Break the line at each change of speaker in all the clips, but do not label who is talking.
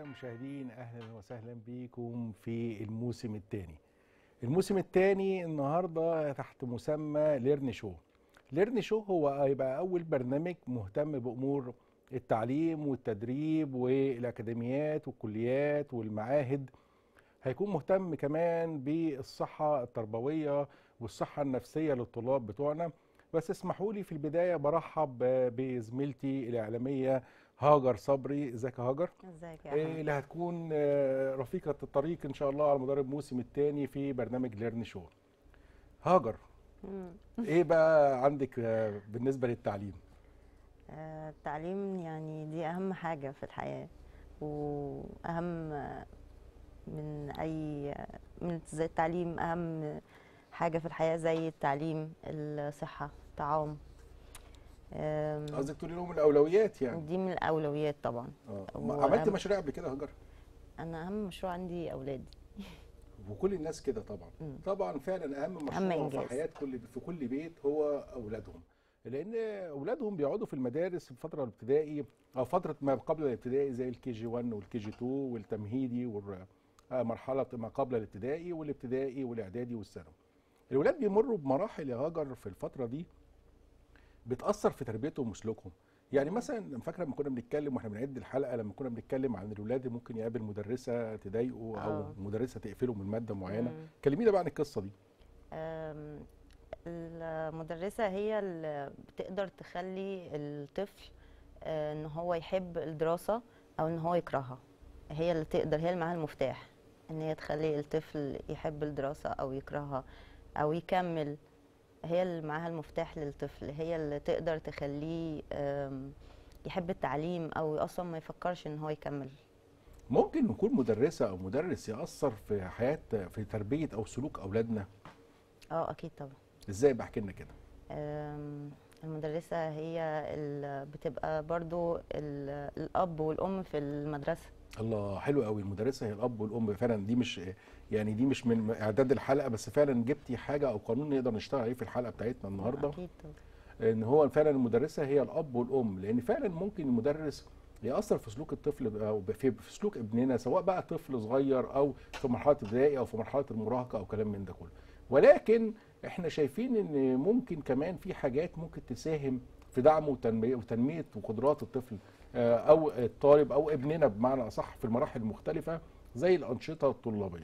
المشاهدين اهلا وسهلا بكم في الموسم الثاني الموسم الثاني النهارده تحت مسمى ليرن شو ليرن شو هو هيبقى اول برنامج مهتم بامور التعليم والتدريب والاكاديميات والكليات والمعاهد هيكون مهتم كمان بالصحه التربويه والصحه النفسيه للطلاب بتوعنا بس اسمحوا لي في البدايه برحب بزميلتي الاعلاميه هاجر صبري ازيك يا هاجر
ازيك يا
إيه
احمد
اللي هتكون آه، رفيقة الطريق إن شاء الله على مدار الموسم الثاني في برنامج ليرن شو هاجر
مم.
إيه بقى عندك آه، بالنسبة للتعليم
آه، التعليم يعني دي اهم حاجه في الحياه واهم آه، من اي من زي التعليم اهم حاجه في الحياه زي التعليم الصحه الطعام آم،
قصدك تقولي لهم الأولويات يعني
دي من الاولويات طبعا
آه.
وأهم-
ما- عملت مشاريع قبل كده يا هاجر
انا اهم مشروع عندي اولادي
وكل الناس كده طبعا
مم.
طبعا فعلا أهم مشروع في
إنجاز.
حياة كل في كل بيت هو أولادهم لأن أولادهم بيقعدوا في المدارس في الفترة الابتدائي أو فترة ما قبل الابتدائي زي الكي جي 1 والكي جي 2 والتمهيدي ومرحلة ما قبل الابتدائي والابتدائي والإعدادي والثانوي الولاد بيمروا بمراحل يا هاجر في الفترة دي بتأثر في تربيتهم وسلوكهم يعني مثلا فاكره لما كنا بنتكلم واحنا بنعد الحلقه لما كنا بنتكلم عن الولاد اللي ممكن يقابل مدرسه تضايقه او
آه.
مدرسه تقفله من ماده معينه
مم.
كلمينا بقى عن القصه دي
آم، المدرسة هي اللي بتقدر تخلي الطفل آه، ان هو يحب الدراسة او ان هو يكرهها هي اللي تقدر هي اللي معاها المفتاح ان هي تخلي الطفل يحب الدراسة او يكرهها او يكمل هي اللي معاها المفتاح للطفل هي اللي تقدر تخليه آم، يحب التعليم او اصلا ما يفكرش ان هو يكمل
ممكن نكون مدرسه او مدرس ياثر في حياه في تربيه او سلوك اولادنا
اه اكيد طبعا
ازاي بحكي لنا كده
أم، المدرسة هي اللي بتبقى برضو ال- الأب والأم في المدرسة
الله حلو قوي المدرسه هي الاب والام فعلا دي مش يعني دي مش من اعداد الحلقه بس فعلا جبتي حاجه او قانون نقدر نشتغل عليه في الحلقه بتاعتنا النهارده
أكيد طبعا
ان هو فعلا المدرسه هي الاب والام لان فعلا ممكن المدرس ياثر في سلوك الطفل او في في سلوك ابننا سواء بقى طفل صغير او في مرحله ابتدائي او في مرحله المراهقه او كلام من ده كله ولكن احنا شايفين ان ممكن كمان في حاجات ممكن تساهم في دعم وتنميه وتنميه وقدرات الطفل آه، او الطالب او ابننا بمعنى اصح في المراحل المختلفه زي الانشطه الطلابيه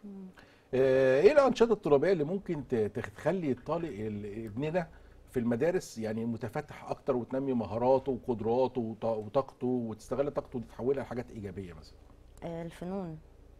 آه، ايه الانشطه الطلابيه اللي ممكن ت- تخلي الطالب ال- ابننا في المدارس يعني متفتح اكتر وتنمي مهاراته وقدراته وط- وطاقته وتستغل طاقته دي تحولها لحاجات ايجابيه مثلا
آه، الفنون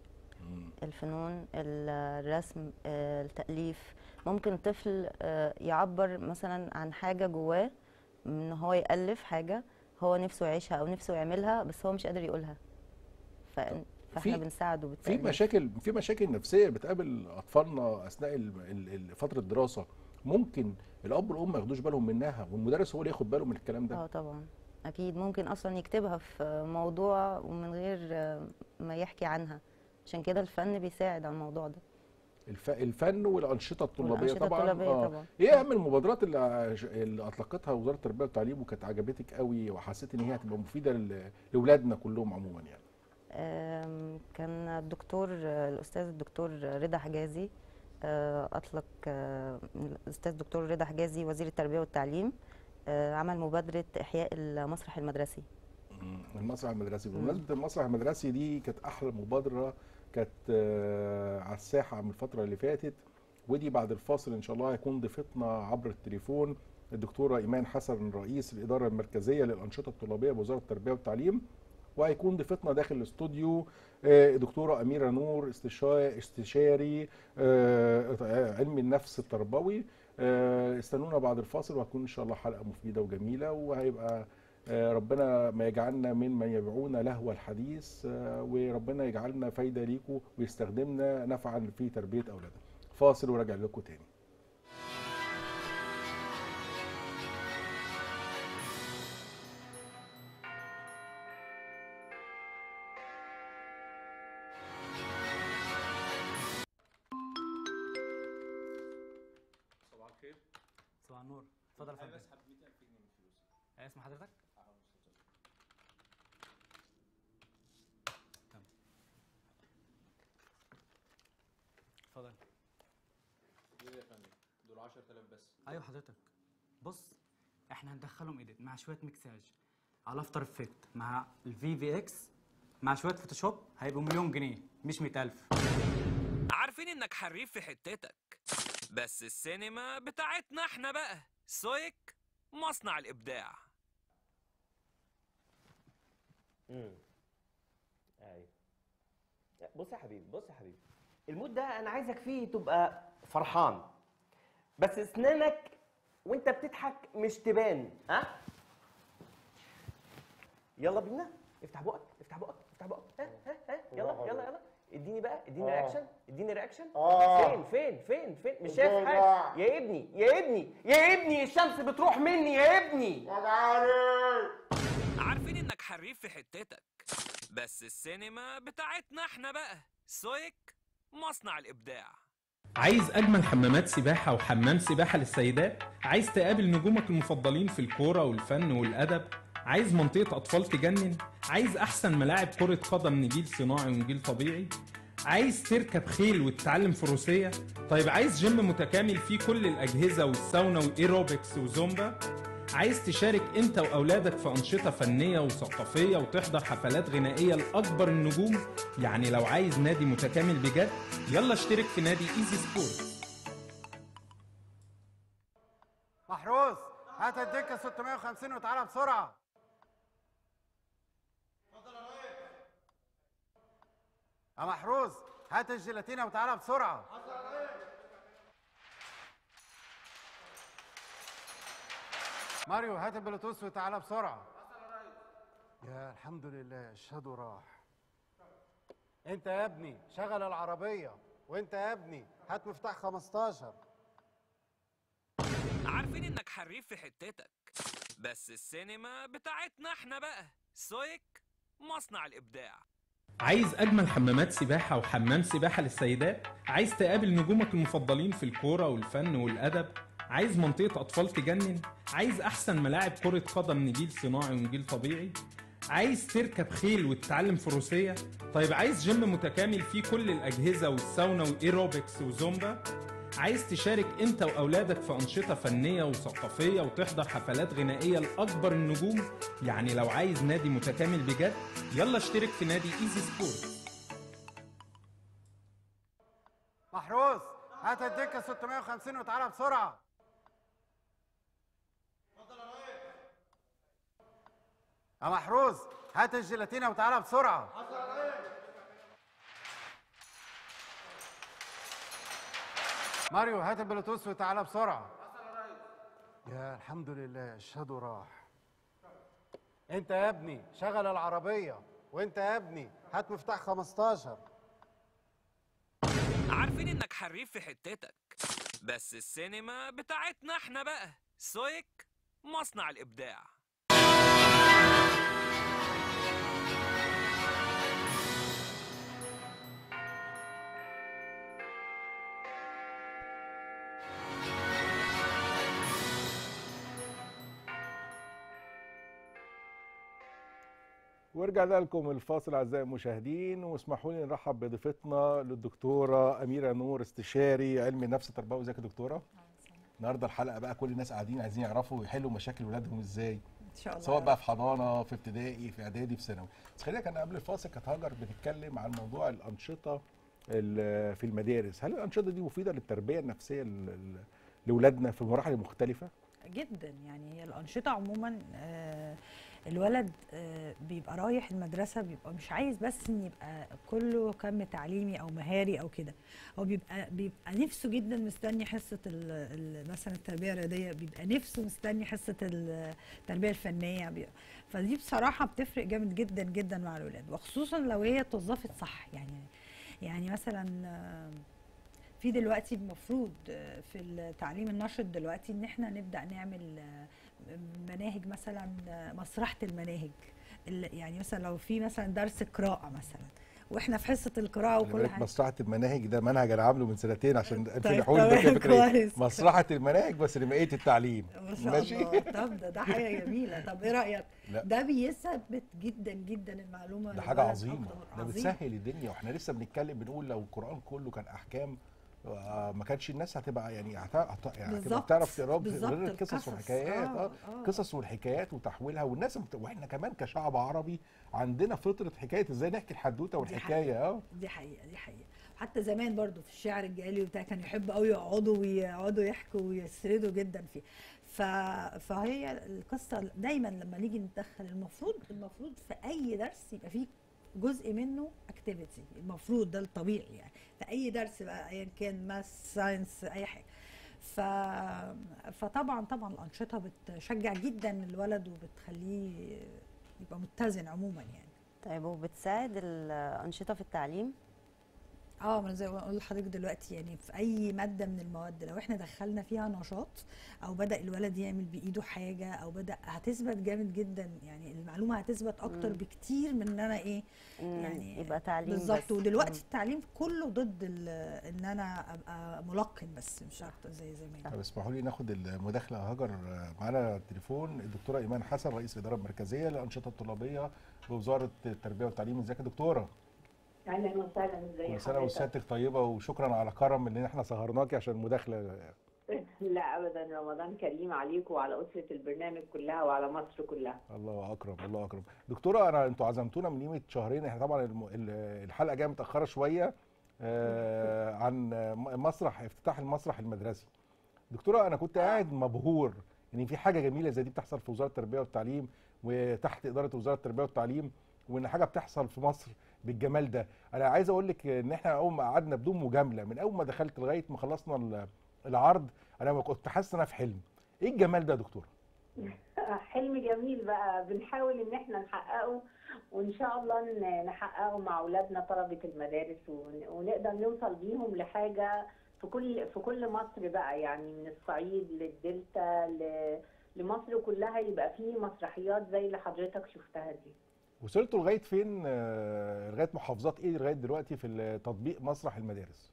الفنون الرسم آه، التأليف ممكن الطفل آه، يعبر مثلا عن حاجة جواه ان هو يألف حاجة هو نفسه يعيشها او نفسه يعملها بس هو مش قادر يقولها ف... فاحنا
في-
بنساعده
في
بالتأليف
مشاكل في مشاكل نفسيه بتقابل اطفالنا اثناء ال- ال- ال- فتره الدراسه ممكن الاب والام ما ياخدوش بالهم منها والمدرس هو اللي ياخد باله من الكلام ده
اه طبعا اكيد ممكن اصلا يكتبها في موضوع ومن غير آه، ما يحكي عنها عشان كده الفن بيساعد على الموضوع ده
الف... الفن والانشطه الطلابيه
والأنشطة
طبعا
الطلابية
آه.
طبعا.
ايه اهم المبادرات اللي, عش- اللي اطلقتها وزاره التربيه والتعليم وكانت عجبتك قوي وحسيت ان هي هتبقى مفيده ل- لاولادنا كلهم عموما يعني
آم، كان الدكتور آه، الأستاذ الدكتور رضا حجازي آه، أطلق آه، الأستاذ الدكتور رضا حجازي وزير التربية والتعليم آه، عمل مبادرة إحياء المسرح المدرسي
مم. المسرح المدرسي بمناسبه المسرح المدرسي دي كانت احلى مبادره كانت آه، على الساحه من الفتره اللي فاتت ودي بعد الفاصل ان شاء الله هيكون ضيفتنا عبر التليفون الدكتوره ايمان حسن رئيس الاداره المركزيه للانشطه الطلابيه بوزاره التربيه والتعليم وهيكون ضيفتنا داخل الاستوديو آه، دكتوره اميره نور استشا- استشاري آه، علم النفس التربوي آه، استنونا بعد الفاصل وهتكون ان شاء الله حلقه مفيده وجميله وهيبقى آه، ربنا ما يجعلنا ممن يبيعون لهو الحديث آه، وربنا يجعلنا فايده ليكم ويستخدمنا نفعا في تربيه اولادنا فاصل وراجع لكم تاني
صباح الخير
صباح النور اتفضل يا
انا
فندم
بسحب 100000 جنيه من فلوسي
اسم حضرتك تمام اتفضل
ليه يا فندم دول 10000 بس
ايوه حضرتك بص احنا هندخلهم ايديت مع شويه مكساج على افتر افكت مع الفي في اكس مع شويه فوتوشوب هيبقوا مليون جنيه مش 100000
عارفين انك حريف في حتتك بس السينما بتاعتنا احنا بقى سويك مصنع الابداع
امم ايوه بص يا حبيبي بص يا حبيبي المود ده انا عايزك فيه تبقى فرحان بس اسنانك وانت بتضحك مش تبان ها يلا بينا افتح بقك افتح بقك افتح بقك ها ها ها يلا يلا يلا اديني بقى اديني رياكشن اديني رياكشن فين فين فين فين مش شايف حاجه يا ابني يا ابني يا ابني الشمس بتروح مني يا ابني
عارفين انك حريف في حتتك بس السينما بتاعتنا احنا بقى سويك مصنع الابداع
عايز أجمل حمامات سباحة وحمام سباحة للسيدات؟ عايز تقابل نجومك المفضلين في الكورة والفن والأدب؟ عايز منطقة أطفال تجنن؟ عايز أحسن ملاعب كرة قدم من جيل صناعي وجيل طبيعي؟ عايز تركب خيل وتتعلم فروسية؟ طيب عايز جيم متكامل فيه كل الأجهزة والساونا والإيروبكس وزومبا؟ عايز تشارك انت واولادك في انشطه فنيه وثقافيه وتحضر حفلات غنائيه لاكبر النجوم يعني لو عايز نادي متكامل بجد يلا اشترك في نادي ايزي سبورت
محروس هات الدكه 650 وتعالى بسرعه يا محروس هات الجيلاتينه وتعالى بسرعه ماريو هات البلوتوث وتعالى بسرعه يا الحمد لله الشادو راح انت يا ابني شغل العربيه وانت يا ابني هات مفتاح 15
عارفين انك حريف في حتتك بس السينما بتاعتنا احنا بقى سويك مصنع الابداع
عايز اجمل حمامات سباحه وحمام سباحه للسيدات عايز تقابل نجومك المفضلين في الكوره والفن والادب عايز منطقه اطفال تجنن عايز احسن ملاعب كره قدم من جيل صناعي وجيل طبيعي عايز تركب خيل وتتعلم فروسيه طيب عايز جيم متكامل فيه كل الاجهزه والساونا والايروبكس وزومبا عايز تشارك انت واولادك في انشطه فنيه وثقافيه وتحضر حفلات غنائيه لاكبر النجوم يعني لو عايز نادي متكامل بجد يلا اشترك في نادي ايزي سبورت
محروس هات الدكه 650 وتعالى بسرعه يا محروس هات الجيلاتينه وتعالى بسرعه ماريو هات البلوتوث وتعالى بسرعه يا الحمد لله الشادو راح انت يا ابني شغل العربيه وانت يا ابني هات مفتاح 15
عارفين انك حريف في حتتك بس السينما بتاعتنا احنا بقى سويك مصنع الابداع
ورجعنا لكم الفاصل اعزائي المشاهدين واسمحوا لي نرحب بضيفتنا للدكتوره اميره نور استشاري علم النفس التربوي ازيك يا دكتوره؟ النهارده الحلقه بقى كل الناس قاعدين عايزين يعرفوا يحلوا مشاكل ولادهم ازاي
ان شاء الله
سواء بقى في حضانه في ابتدائي في اعدادي في ثانوي بس خلينا كان قبل الفاصل كانت هاجر بتتكلم عن موضوع الانشطه ال- في المدارس هل الانشطه دي مفيده للتربيه النفسيه ل- ل- لاولادنا في مراحل مختلفه
جدا يعني هي الانشطه عموما آه، الولد آه، بيبقى رايح المدرسه بيبقى مش عايز بس ان يبقى كله كم تعليمي او مهاري او كده هو بيبقى بيبقى نفسه جدا مستني حصه ال- ال- مثلا التربيه الرياضيه بيبقى نفسه مستني حصه التربيه الفنيه بي- فدي بصراحه بتفرق جامد جدا جدا مع الولاد وخصوصا لو هي اتوظفت صح يعني يعني مثلا آه، في دلوقتي المفروض آه، في التعليم النشط دلوقتي ان احنا نبدا نعمل آه، مناهج مثلا آه، مسرحه المناهج ال- يعني مثلا لو في مثلا درس قراءه مثلا واحنا في حصه القراءه
خلي
وكل
بالك
حاجه
مسرحه المناهج ده منهج انا عامله من سنتين عشان
طيب،
الفلاحون ده
تمام،
فكره إيه؟
كويس.
مسرحه المناهج بس لمئيه التعليم
ما شاء الله طب ده ده حاجه جميله طب ايه رايك
لا.
ده بيثبت جدا جدا المعلومه
ده حاجه
للولد
عظيمه
أكتر.
ده
عظيم.
بتسهل الدنيا واحنا لسه بنتكلم بنقول لو القران كله كان احكام آه، ما كانش الناس هتبقى يعني هت- هت- يعني هتبقى
بالظبط،
بتعرف تقرا
بالظبط،
غير القصص
القصص،
والحكايات
آه،
اه
آه.
قصص والحكايات وتحويلها والناس بت... واحنا كمان كشعب عربي عندنا فطره حكايه ازاي نحكي الحدوته والحكايه اه
دي حقيقه دي حقيقه حتى زمان برضو في الشعر الجاهلي وبتاع كانوا يحبوا قوي يقعدوا ويقعدوا يحكوا ويسردوا جدا فيه ف... فهي القصه دايما لما نيجي ندخل المفروض المفروض في اي درس يبقى فيه جزء منه اكتيفيتي المفروض ده الطبيعي يعني في اي درس بقى ايا كان ماس ساينس اي حاجه ف... فطبعا طبعا الانشطه بتشجع جدا الولد وبتخليه يبقى متزن عموما يعني
طيب وبتساعد الأنشطة في التعليم
اه ما أنا زي ما بقول لحضرتك دلوقتي يعني في اي ماده من المواد لو احنا دخلنا فيها نشاط او بدا الولد يعمل بايده حاجه او بدا هتثبت جامد جدا يعني المعلومه هتثبت اكتر
مم.
بكتير من ان انا ايه
إن
يعني
يبقى تعليم
بالظبط
بس.
ودلوقتي
مم.
التعليم كله ضد ال- ان انا ابقى ملقن بس مش اكتر زي زمان
طب اسمحوا لي ناخد المداخله هاجر آه، معانا على التليفون الدكتوره ايمان حسن رئيس الاداره المركزيه للانشطه الطلابيه بوزاره التربيه والتعليم ازيك يا دكتوره
اهلا وسهلا ازي
كل سنه
حضرتك
وسيادتك طيبه وشكرا على كرم ان احنا سهرناكي عشان المداخله
لا ابدا رمضان كريم عليكم وعلى اسره البرنامج كلها وعلى مصر كلها
الله اكرم الله اكرم دكتوره انا انتوا عزمتونا من قيمه شهرين احنا طبعا الم- ال- الحلقه جايه متاخره شويه آه، عن م- مسرح افتتاح المسرح المدرسي دكتوره انا كنت قاعد مبهور ان في حاجه جميله زي دي بتحصل في وزاره التربيه والتعليم وتحت اداره وزاره التربيه والتعليم وان حاجه بتحصل في مصر بالجمال ده انا عايز اقول لك ان احنا اول ما قعدنا بدون مجامله من اول ما دخلت لغايه ما خلصنا ال- العرض انا ما كنت حاسس ان انا في حلم ايه الجمال ده يا دكتوره
حلم جميل بقى بنحاول ان احنا نحققه وان شاء الله ن- نحققه مع اولادنا طلبه المدارس ون- ونقدر نوصل بيهم لحاجه في كل في كل مصر بقى يعني من الصعيد للدلتا ل- لمصر كلها يبقى فيه مسرحيات زي اللي حضرتك شفتها دي
وصلتوا لغايه فين آه، لغايه محافظات ايه لغايه دلوقتي في تطبيق مسرح المدارس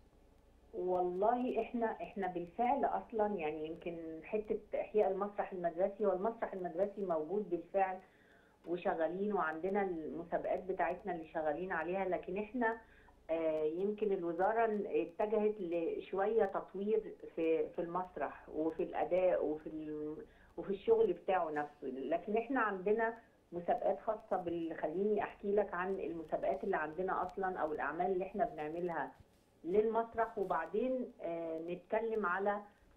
والله احنا احنا بالفعل اصلا يعني يمكن حته احياء المسرح المدرسي والمسرح المدرسي موجود بالفعل وشغالين وعندنا المسابقات بتاعتنا اللي شغالين عليها لكن احنا آه، يمكن الوزاره اتجهت لشويه تطوير في في المسرح وفي الاداء وفي ال- وفي الشغل بتاعه نفسه لكن احنا عندنا مسابقات خاصه بال خليني احكي لك عن المسابقات اللي عندنا اصلا او الاعمال اللي احنا بنعملها للمسرح وبعدين آه، نتكلم على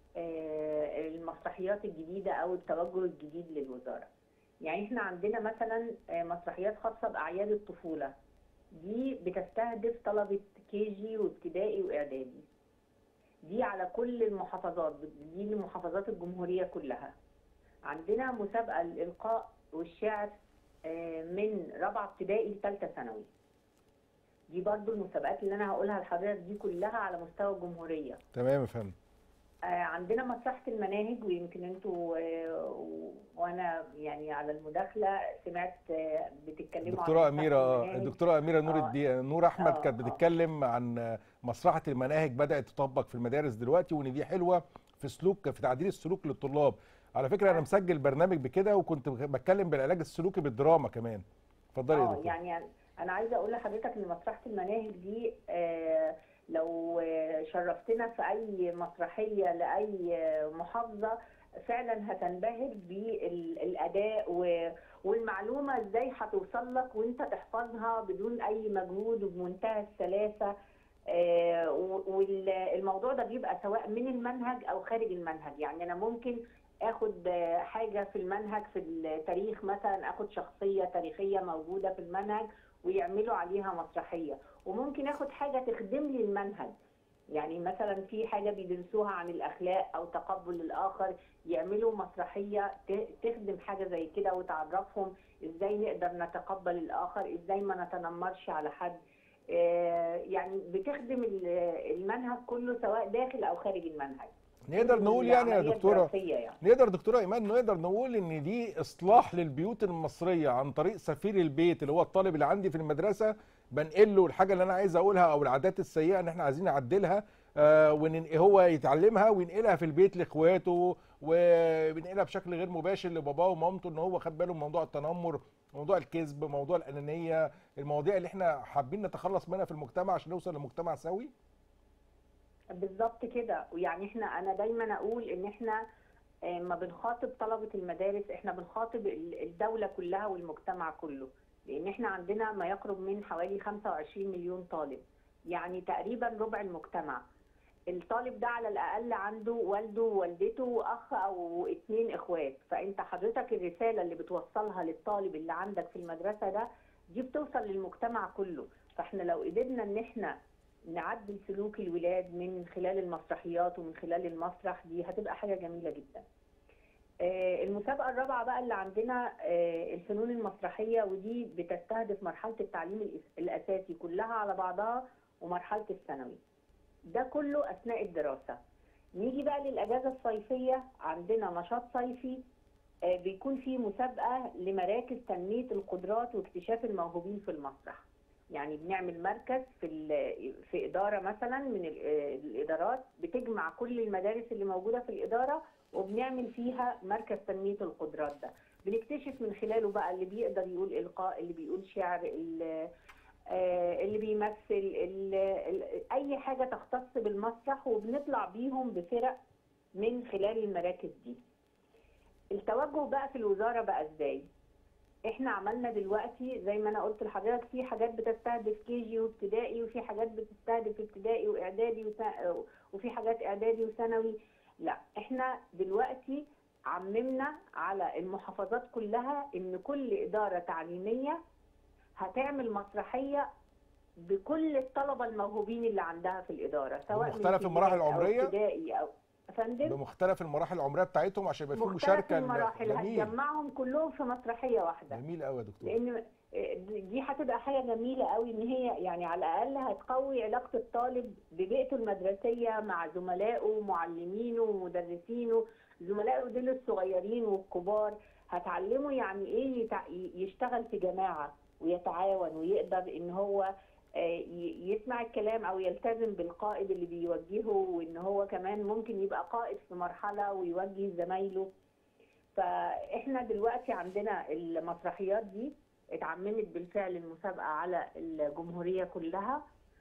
آه، المسرحيات الجديدة أو التوجه الجديد للوزارة يعني احنا عندنا مثلا آه، مسرحيات خاصة بأعياد الطفولة دي بتستهدف طلبة كي جي وابتدائي وإعدادي دي على كل المحافظات دي لمحافظات الجمهورية كلها عندنا مسابقة الإلقاء والشعر آه، من رابعة ابتدائي لثالثة ثانوي دي برضو المسابقات اللي انا هقولها لحضرتك دي كلها على مستوى الجمهوريه
تمام يا فندم
آه، عندنا مسرحه المناهج ويمكن انتوا آه، و- وانا يعني على المداخله سمعت آه، بتتكلموا
الدكتوره
عن
اميره
مسرحة
آه،
المناهج.
الدكتوره اميره نور
آه،
الدين نور احمد
آه،
كانت
آه.
بتتكلم عن آه، مسرحه المناهج بدات تطبق في المدارس دلوقتي وان دي حلوه في سلوك في تعديل السلوك للطلاب على فكره انا مسجل برنامج بكده وكنت بتكلم بالعلاج السلوكي بالدراما كمان اتفضلي يا
اه
دكتور
يعني انا عايزه اقول لحضرتك ان مسرحه المناهج دي آه، لو آه، شرفتنا في اي مسرحيه لاي آه، محافظه فعلا هتنبهر بالاداء و- والمعلومه ازاي هتوصل لك وانت تحفظها بدون اي مجهود وبمنتهى السلاسه آه، و- والموضوع ده بيبقى سواء من المنهج او خارج المنهج يعني انا ممكن اخد آه، حاجه في المنهج في التاريخ مثلا اخد شخصيه تاريخيه موجوده في المنهج ويعملوا عليها مسرحيه وممكن اخد حاجه تخدم لي المنهج يعني مثلا في حاجه بيدرسوها عن الاخلاق او تقبل الاخر يعملوا مسرحيه ت- تخدم حاجه زي كده وتعرفهم ازاي نقدر نتقبل الاخر ازاي ما نتنمرش على حد آه، يعني بتخدم ال- المنهج كله سواء داخل او خارج المنهج
نقدر نقول يعني يا
العملية
دكتوره
الدراسية يعني.
نقدر دكتوره ايمان نقدر نقول ان دي اصلاح للبيوت المصريه عن طريق سفير البيت اللي هو الطالب اللي عندي في المدرسه بنقل له الحاجه اللي انا عايز اقولها او العادات السيئه ان احنا عايزين نعدلها آه وان هو يتعلمها وينقلها في البيت لاخواته وبينقلها بشكل غير مباشر لباباه ومامته ان هو خد باله من موضوع التنمر موضوع الكذب موضوع الانانيه المواضيع اللي احنا حابين نتخلص منها في المجتمع عشان نوصل لمجتمع سوي
بالظبط كده ويعني احنا انا دايما اقول ان احنا آه، ما بنخاطب طلبه المدارس احنا بنخاطب ال- الدوله كلها والمجتمع كله لان احنا عندنا ما يقرب من حوالي 25 مليون طالب يعني تقريبا ربع المجتمع الطالب ده على الاقل عنده والده ووالدته واخ او اتنين اخوات فانت حضرتك الرساله اللي بتوصلها للطالب اللي عندك في المدرسه ده دي بتوصل للمجتمع كله فاحنا لو قدرنا ان احنا نعدل سلوك الولاد من خلال المسرحيات ومن خلال المسرح دي هتبقى حاجه جميله جدا آه، المسابقه الرابعه بقى اللي عندنا آه، الفنون المسرحيه ودي بتستهدف مرحله التعليم الأس- الاساسي كلها على بعضها ومرحله الثانوي ده كله اثناء الدراسه نيجي بقى للاجازه الصيفيه عندنا نشاط صيفي آه، بيكون فيه مسابقه لمراكز تنميه القدرات واكتشاف الموهوبين في المسرح يعني بنعمل مركز في ال- في اداره مثلا من ال- آه، الادارات بتجمع كل المدارس اللي موجوده في الاداره وبنعمل فيها مركز تنميه القدرات ده بنكتشف من خلاله بقى اللي بيقدر يقول القاء اللي بيقول شعر اللي آه، اللي بيمثل اللي ال- اي حاجه تختص بالمسرح وبنطلع بيهم بفرق من خلال المراكز دي التوجه بقى في الوزاره بقى ازاي احنا عملنا دلوقتي زي ما انا قلت لحضرتك في حاجات بتستهدف كي جي وابتدائي وفي حاجات بتستهدف ابتدائي واعدادي وث- وفي حاجات اعدادي وثانوي لا احنا دلوقتي عممنا على المحافظات كلها ان كل اداره تعليميه هتعمل مسرحيه بكل الطلبه الموهوبين اللي عندها في الاداره سواء من
بمختلف المراحل
ابتدائي أو
العمرية؟
ابتدائي او فندم
بمختلف المراحل العمريه بتاعتهم عشان يبقى في
مختلف
مشاركه
المراحل
جميل
هتجمعهم كلهم في مسرحيه واحده
جميل قوي يا دكتور
لان دي هتبقى حاجه جميله قوي ان هي يعني على الاقل هتقوي علاقه الطالب ببيئته المدرسيه مع زملائه معلمينه ومدرسينه زملائه دول الصغيرين والكبار هتعلمه يعني ايه يتع- يشتغل في جماعه ويتعاون ويقدر ان هو آه، ي- يسمع الكلام او يلتزم بالقائد اللي بيوجهه وان هو كمان ممكن يبقى قائد في مرحله ويوجه زمايله فاحنا دلوقتي عندنا المسرحيات دي اتعممت بالفعل المسابقه على الجمهوريه كلها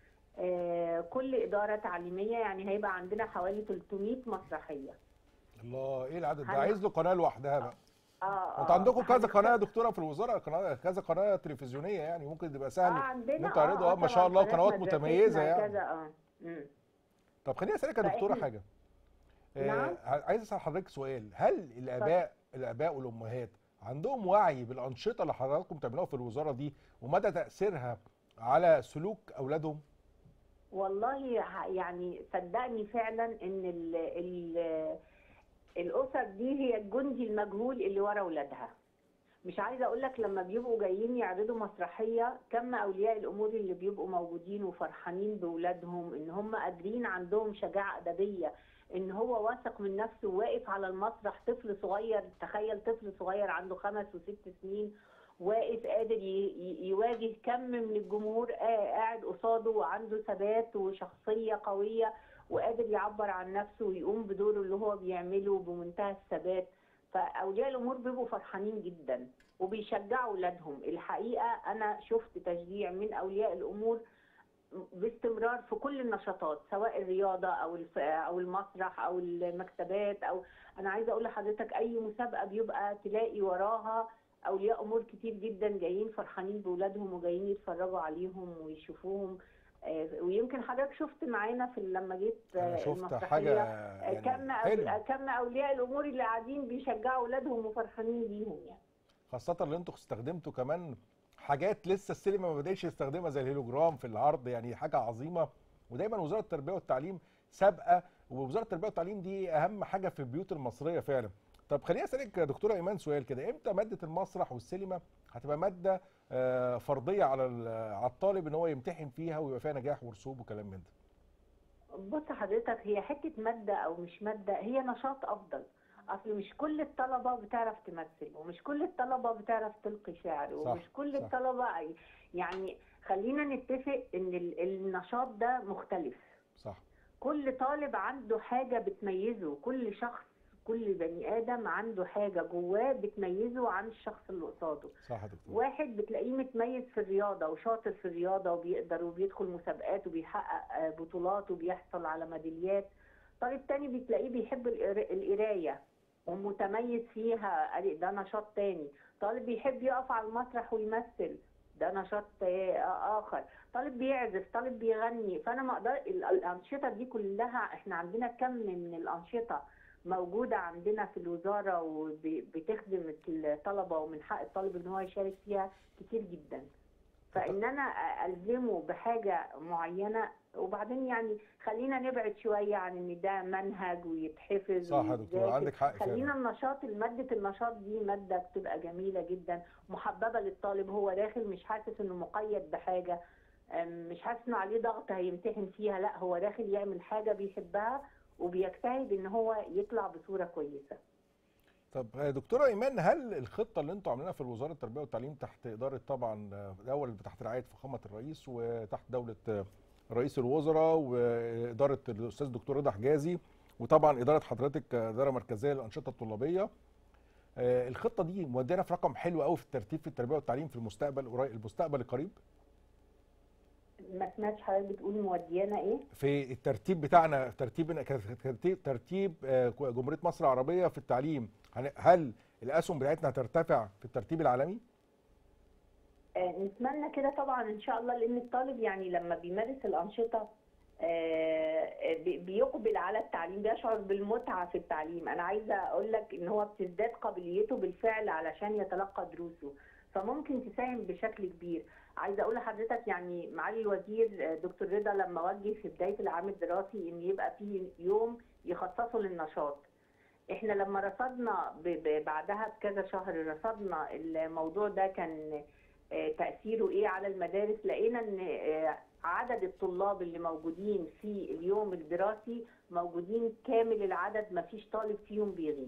آه، كل اداره تعليميه يعني هيبقى عندنا حوالي 300 مسرحيه
الله ايه العدد ده
هن-
عايز له قناه لوحدها بقى
اه
انتوا
آه،
عندكم كذا
هنختار-
قناه يا دكتوره في الوزاره قناه كذا قناه تلفزيونيه يعني ممكن تبقى
اه
سهل
عندنا
ان انتوا تعرضوا اه ما شاء
طبعاً
الله
قناة
قنوات
مدرستنا
متميزه يعني
كذا اه مم.
طب خليني اسالك يا دكتوره
فإحنا-
حاجه آه
نعم.
عايز اسال حضرتك سؤال هل الاباء الاباء والامهات عندهم وعي بالانشطه اللي حضراتكم بتعملوها في الوزاره دي ومدى تاثيرها على سلوك اولادهم
والله ه- يعني صدقني فعلا ان ال ال الاسر دي هي الجندي المجهول اللي ورا اولادها مش عايزه اقول لك لما بيبقوا جايين يعرضوا مسرحيه كم اولياء الامور اللي بيبقوا موجودين وفرحانين باولادهم ان هم قادرين عندهم شجاعه ادبيه ان هو واثق من نفسه واقف على المسرح طفل صغير تخيل طفل صغير عنده خمس وست سنين واقف قادر ي- ي- يواجه كم من الجمهور قا- قاعد قصاده وعنده ثبات وشخصيه قويه وقادر يعبر عن نفسه ويقوم بدوره اللي هو بيعمله بمنتهى الثبات فاولياء الامور بيبقوا فرحانين جدا وبيشجعوا اولادهم الحقيقه انا شفت تشجيع من اولياء الامور باستمرار في كل النشاطات سواء الرياضه او الف... او المسرح او المكتبات او انا عايزه اقول لحضرتك اي مسابقه بيبقى تلاقي وراها اولياء امور كتير جدا جايين فرحانين باولادهم وجايين يتفرجوا عليهم ويشوفوهم آه، ويمكن حضرتك شفت معانا في لما جيت
انا
آه،
شفت
المسرحية،
حاجه
آه،
يعني
كم
حلو
أول- كم اولياء الامور اللي قاعدين بيشجعوا اولادهم وفرحانين بيهم يعني
خاصة اللي انتوا استخدمتوا كمان حاجات لسه السينما ما بدأتش تستخدمها زي الهيلوجرام في العرض يعني حاجة عظيمة ودايما وزارة التربية والتعليم سابقة ووزارة التربية والتعليم دي أهم حاجة في البيوت المصرية فعلا. طب خليني أسألك يا دكتورة إيمان سؤال كده إمتى مادة المسرح والسينما هتبقى مادة آه، فرضية على ال- على الطالب إن هو يمتحن فيها ويبقى فيها نجاح ورسوب وكلام من ده؟
بص حضرتك هي حته ماده او مش ماده هي نشاط افضل اصل مش كل الطلبه بتعرف تمثل ومش كل الطلبه بتعرف تلقي شعر
صح،
ومش كل
صح.
الطلبه يعني خلينا نتفق ان ال- النشاط ده مختلف
صح
كل طالب عنده حاجه بتميزه كل شخص كل بني ادم عنده حاجه جواه بتميزه عن الشخص اللي قصاده
صح يا دكتور
واحد بتلاقيه متميز في الرياضة وشاطر في الرياضة وبيقدر وبيدخل مسابقات وبيحقق آه، بطولات وبيحصل على ميداليات طالب تاني بتلاقيه بيحب القرا- القراية ومتميز فيها قال- ده نشاط تاني طالب بيحب يقف على المسرح ويمثل ده نشاط آه، آخر طالب بيعزف طالب بيغني فأنا ما أقدر ال- الأنشطة دي كلها إحنا عندنا كم من الأنشطة موجودة عندنا في الوزارة وبتخدم الطلبة ومن حق الطالب ان هو يشارك فيها كتير جدا فان انا الزمه بحاجة معينة وبعدين يعني خلينا نبعد شوية عن ان ده منهج ويتحفظ
صح يا دكتور،
ويتذاكر.
عندك حق فعلا.
خلينا النشاط مادة النشاط دي مادة بتبقى جميلة جدا محببة للطالب هو داخل مش حاسس انه مقيد بحاجة أم، مش حاسس انه عليه ضغط هيمتحن فيها لا هو داخل يعمل حاجة بيحبها وبيجتهد ان هو يطلع بصورة كويسة
طب آه، دكتوره ايمان هل الخطه اللي انتوا عاملينها في وزاره التربيه والتعليم تحت اداره طبعا آه، الاول تحت رعايه فخامه الرئيس وتحت دوله آه، رئيس الوزراء واداره الاستاذ دكتور رضا حجازي وطبعا اداره حضرتك آه، اداره مركزيه للانشطه الطلابيه آه، الخطه دي مودينا في رقم حلو قوي في الترتيب في التربيه والتعليم في المستقبل قريب المستقبل القريب
ما سمعتش حضرتك بتقول موديانا ايه
في الترتيب بتاعنا ترتيب ترتيب ترتيب آه، جمهوريه مصر العربيه في التعليم هل- هل الاسهم بتاعتنا هترتفع في الترتيب العالمي؟
آه، نتمنى كده طبعا ان شاء الله لان الطالب يعني لما بيمارس الانشطه آه، بي- بيقبل على التعليم بيشعر بالمتعه في التعليم انا عايزه اقول لك ان هو بتزداد قابليته بالفعل علشان يتلقى دروسه فممكن تساهم بشكل كبير عايزه اقول لحضرتك يعني معالي الوزير آه، دكتور رضا لما وجه في بدايه العام الدراسي ان يبقى فيه يوم يخصصه للنشاط احنا لما رصدنا ب- ب- بعدها بكذا شهر رصدنا الموضوع ده كان آه، تأثيره ايه على المدارس لقينا ان آه، عدد الطلاب اللي موجودين في اليوم الدراسي موجودين كامل العدد ما فيش طالب فيهم بيغيب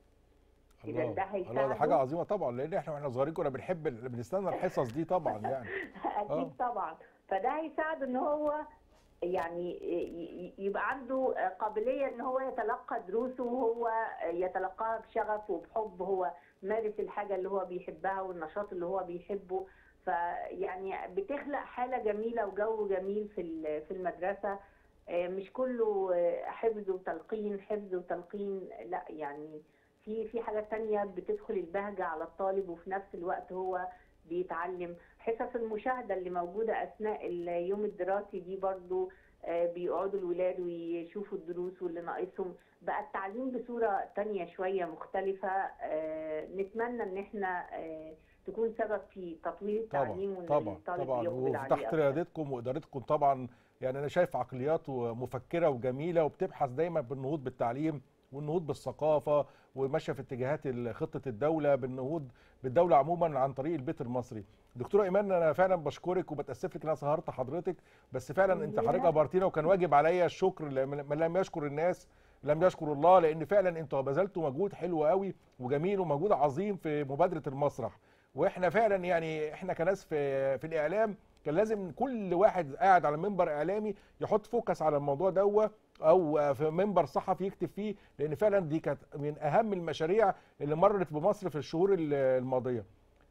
إذا ده
الله ده
هيساعده
حاجه عظيمه طبعا لان احنا واحنا صغيرين كنا بنحب بنستنى الحصص دي طبعا يعني
اكيد
آه.
طبعا فده هيساعد ان هو يعني ي- ي- يبقى عنده قابليه ان هو يتلقى دروسه وهو يتلقاها بشغف وبحب هو مارس الحاجه اللي هو بيحبها والنشاط اللي هو بيحبه فيعني بتخلق حاله جميله وجو جميل في ال- في المدرسه آه، مش كله آه، حفظ وتلقين حفظ وتلقين لا يعني في في حاجات تانية بتدخل البهجة على الطالب وفي نفس الوقت هو بيتعلم حصص المشاهدة اللي موجودة أثناء اليوم الدراسي دي برضو آه، بيقعدوا الولاد ويشوفوا الدروس واللي ناقصهم بقى التعليم بصورة تانية شوية مختلفة آه، نتمنى ان احنا آه، تكون سبب في تطوير التعليم
طبعا
وان
طبعا
الطالب
طبعا
يقبل عليه
وتحت
أكتر.
ريادتكم وادارتكم طبعا يعني انا شايف عقليات مفكره وجميله وبتبحث دايما بالنهوض بالتعليم والنهوض بالثقافه وماشيه في اتجاهات ال- خطه الدوله بالنهوض بالدوله عموما عن طريق البيت المصري. دكتوره ايمان انا فعلا بشكرك وبتاسف لك ان انا سهرت حضرتك بس فعلا انت حضرتك ابرتينا وكان واجب عليا الشكر لم- من لم يشكر الناس لم يشكر الله لان فعلا انتوا بذلتوا مجهود حلو قوي وجميل ومجهود عظيم في مبادره المسرح واحنا فعلا يعني احنا كناس في في الاعلام كان لازم كل واحد قاعد على منبر اعلامي يحط فوكس على الموضوع دوت او في منبر صحفي يكتب فيه لان فعلا دي كانت من اهم المشاريع اللي مرت بمصر في الشهور ال- الماضيه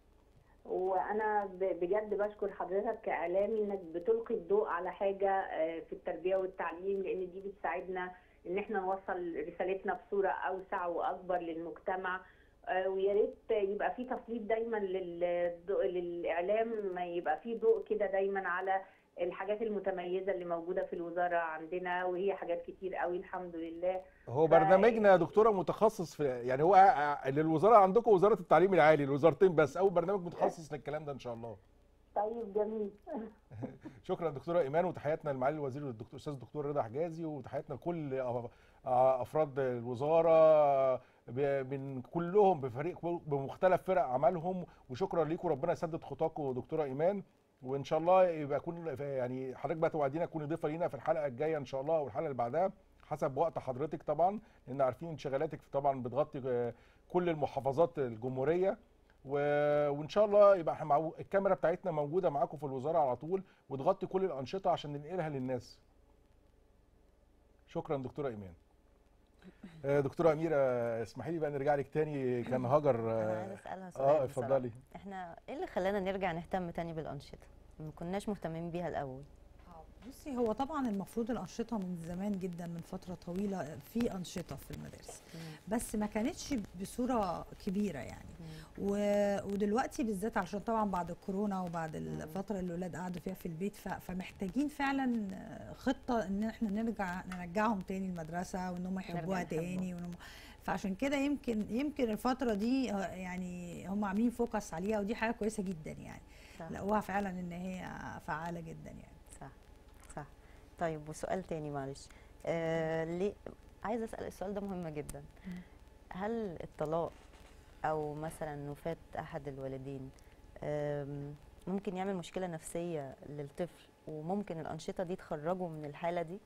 وانا ب- بجد بشكر حضرتك كاعلامي انك بتلقي الضوء على حاجه آه، في التربيه والتعليم لان دي بتساعدنا ان احنا نوصل رسالتنا بصوره اوسع واكبر للمجتمع آه، ويا ريت يبقى في تسليط دايما للضوء للاعلام ما يبقى في ضوء كده دايما على الحاجات المتميزه اللي موجوده في الوزاره عندنا وهي حاجات كتير قوي الحمد لله
هو برنامجنا يا دكتوره متخصص في يعني هو ع- للوزاره عندكم وزاره التعليم العالي الوزارتين بس اول برنامج متخصص للكلام ده ان شاء الله
طيب جميل
شكرا دكتوره ايمان وتحياتنا لمعالي الوزير والدكتور الاستاذ الدكتور رضا حجازي وتحياتنا لكل أف- افراد الوزاره ب- من كلهم بفريق بمختلف فرق عملهم وشكرا ليكم ربنا يسدد خطاكم دكتوره ايمان وان شاء الله يبقى يكون يعني حضرتك بقى توعدينا تكوني ضيفه لينا في الحلقه الجايه ان شاء الله والحلقه اللي بعدها حسب وقت حضرتك طبعا لان عارفين انشغالاتك طبعا بتغطي آه، كل المحافظات الجمهوريه و- وان شاء الله يبقى احنا مع الكاميرا بتاعتنا موجوده معاكم في الوزاره على طول وتغطي كل الانشطه عشان ننقلها للناس شكرا دكتوره ايمان آه، دكتوره اميره اسمحي لي بقى نرجع لك تاني كان هاجر
انا
آه،
عايزه اسالها سؤال
اه
بصراحة.
اتفضلي
احنا ايه اللي خلانا نرجع نهتم تاني بالانشطه ما كناش مهتمين بيها الاول
بصي هو طبعا المفروض الانشطه من زمان جدا من فتره طويله في انشطه في المدارس بس ما كانتش بصوره كبيره يعني و... ودلوقتي بالذات عشان طبعا بعد الكورونا وبعد الفتره اللي الولاد قعدوا فيها في البيت ف... فمحتاجين فعلا خطه ان احنا نرجع نرجعهم تاني المدرسه وان هم يحبوها
نرجع
تاني
نحبهم.
وإن هم... فعشان كده يمكن يمكن الفتره دي آه، يعني هم عاملين فوكس عليها ودي حاجه كويسه جدا يعني
صح.
لقوها فعلا ان هي فعاله جدا يعني
صح صح طيب وسؤال تاني معلش آه ليه عايزه اسال السؤال ده مهم جدا هل الطلاق او مثلا وفاه احد الوالدين آم، ممكن يعمل مشكله نفسيه للطفل وممكن الانشطه دي تخرجه من الحاله دي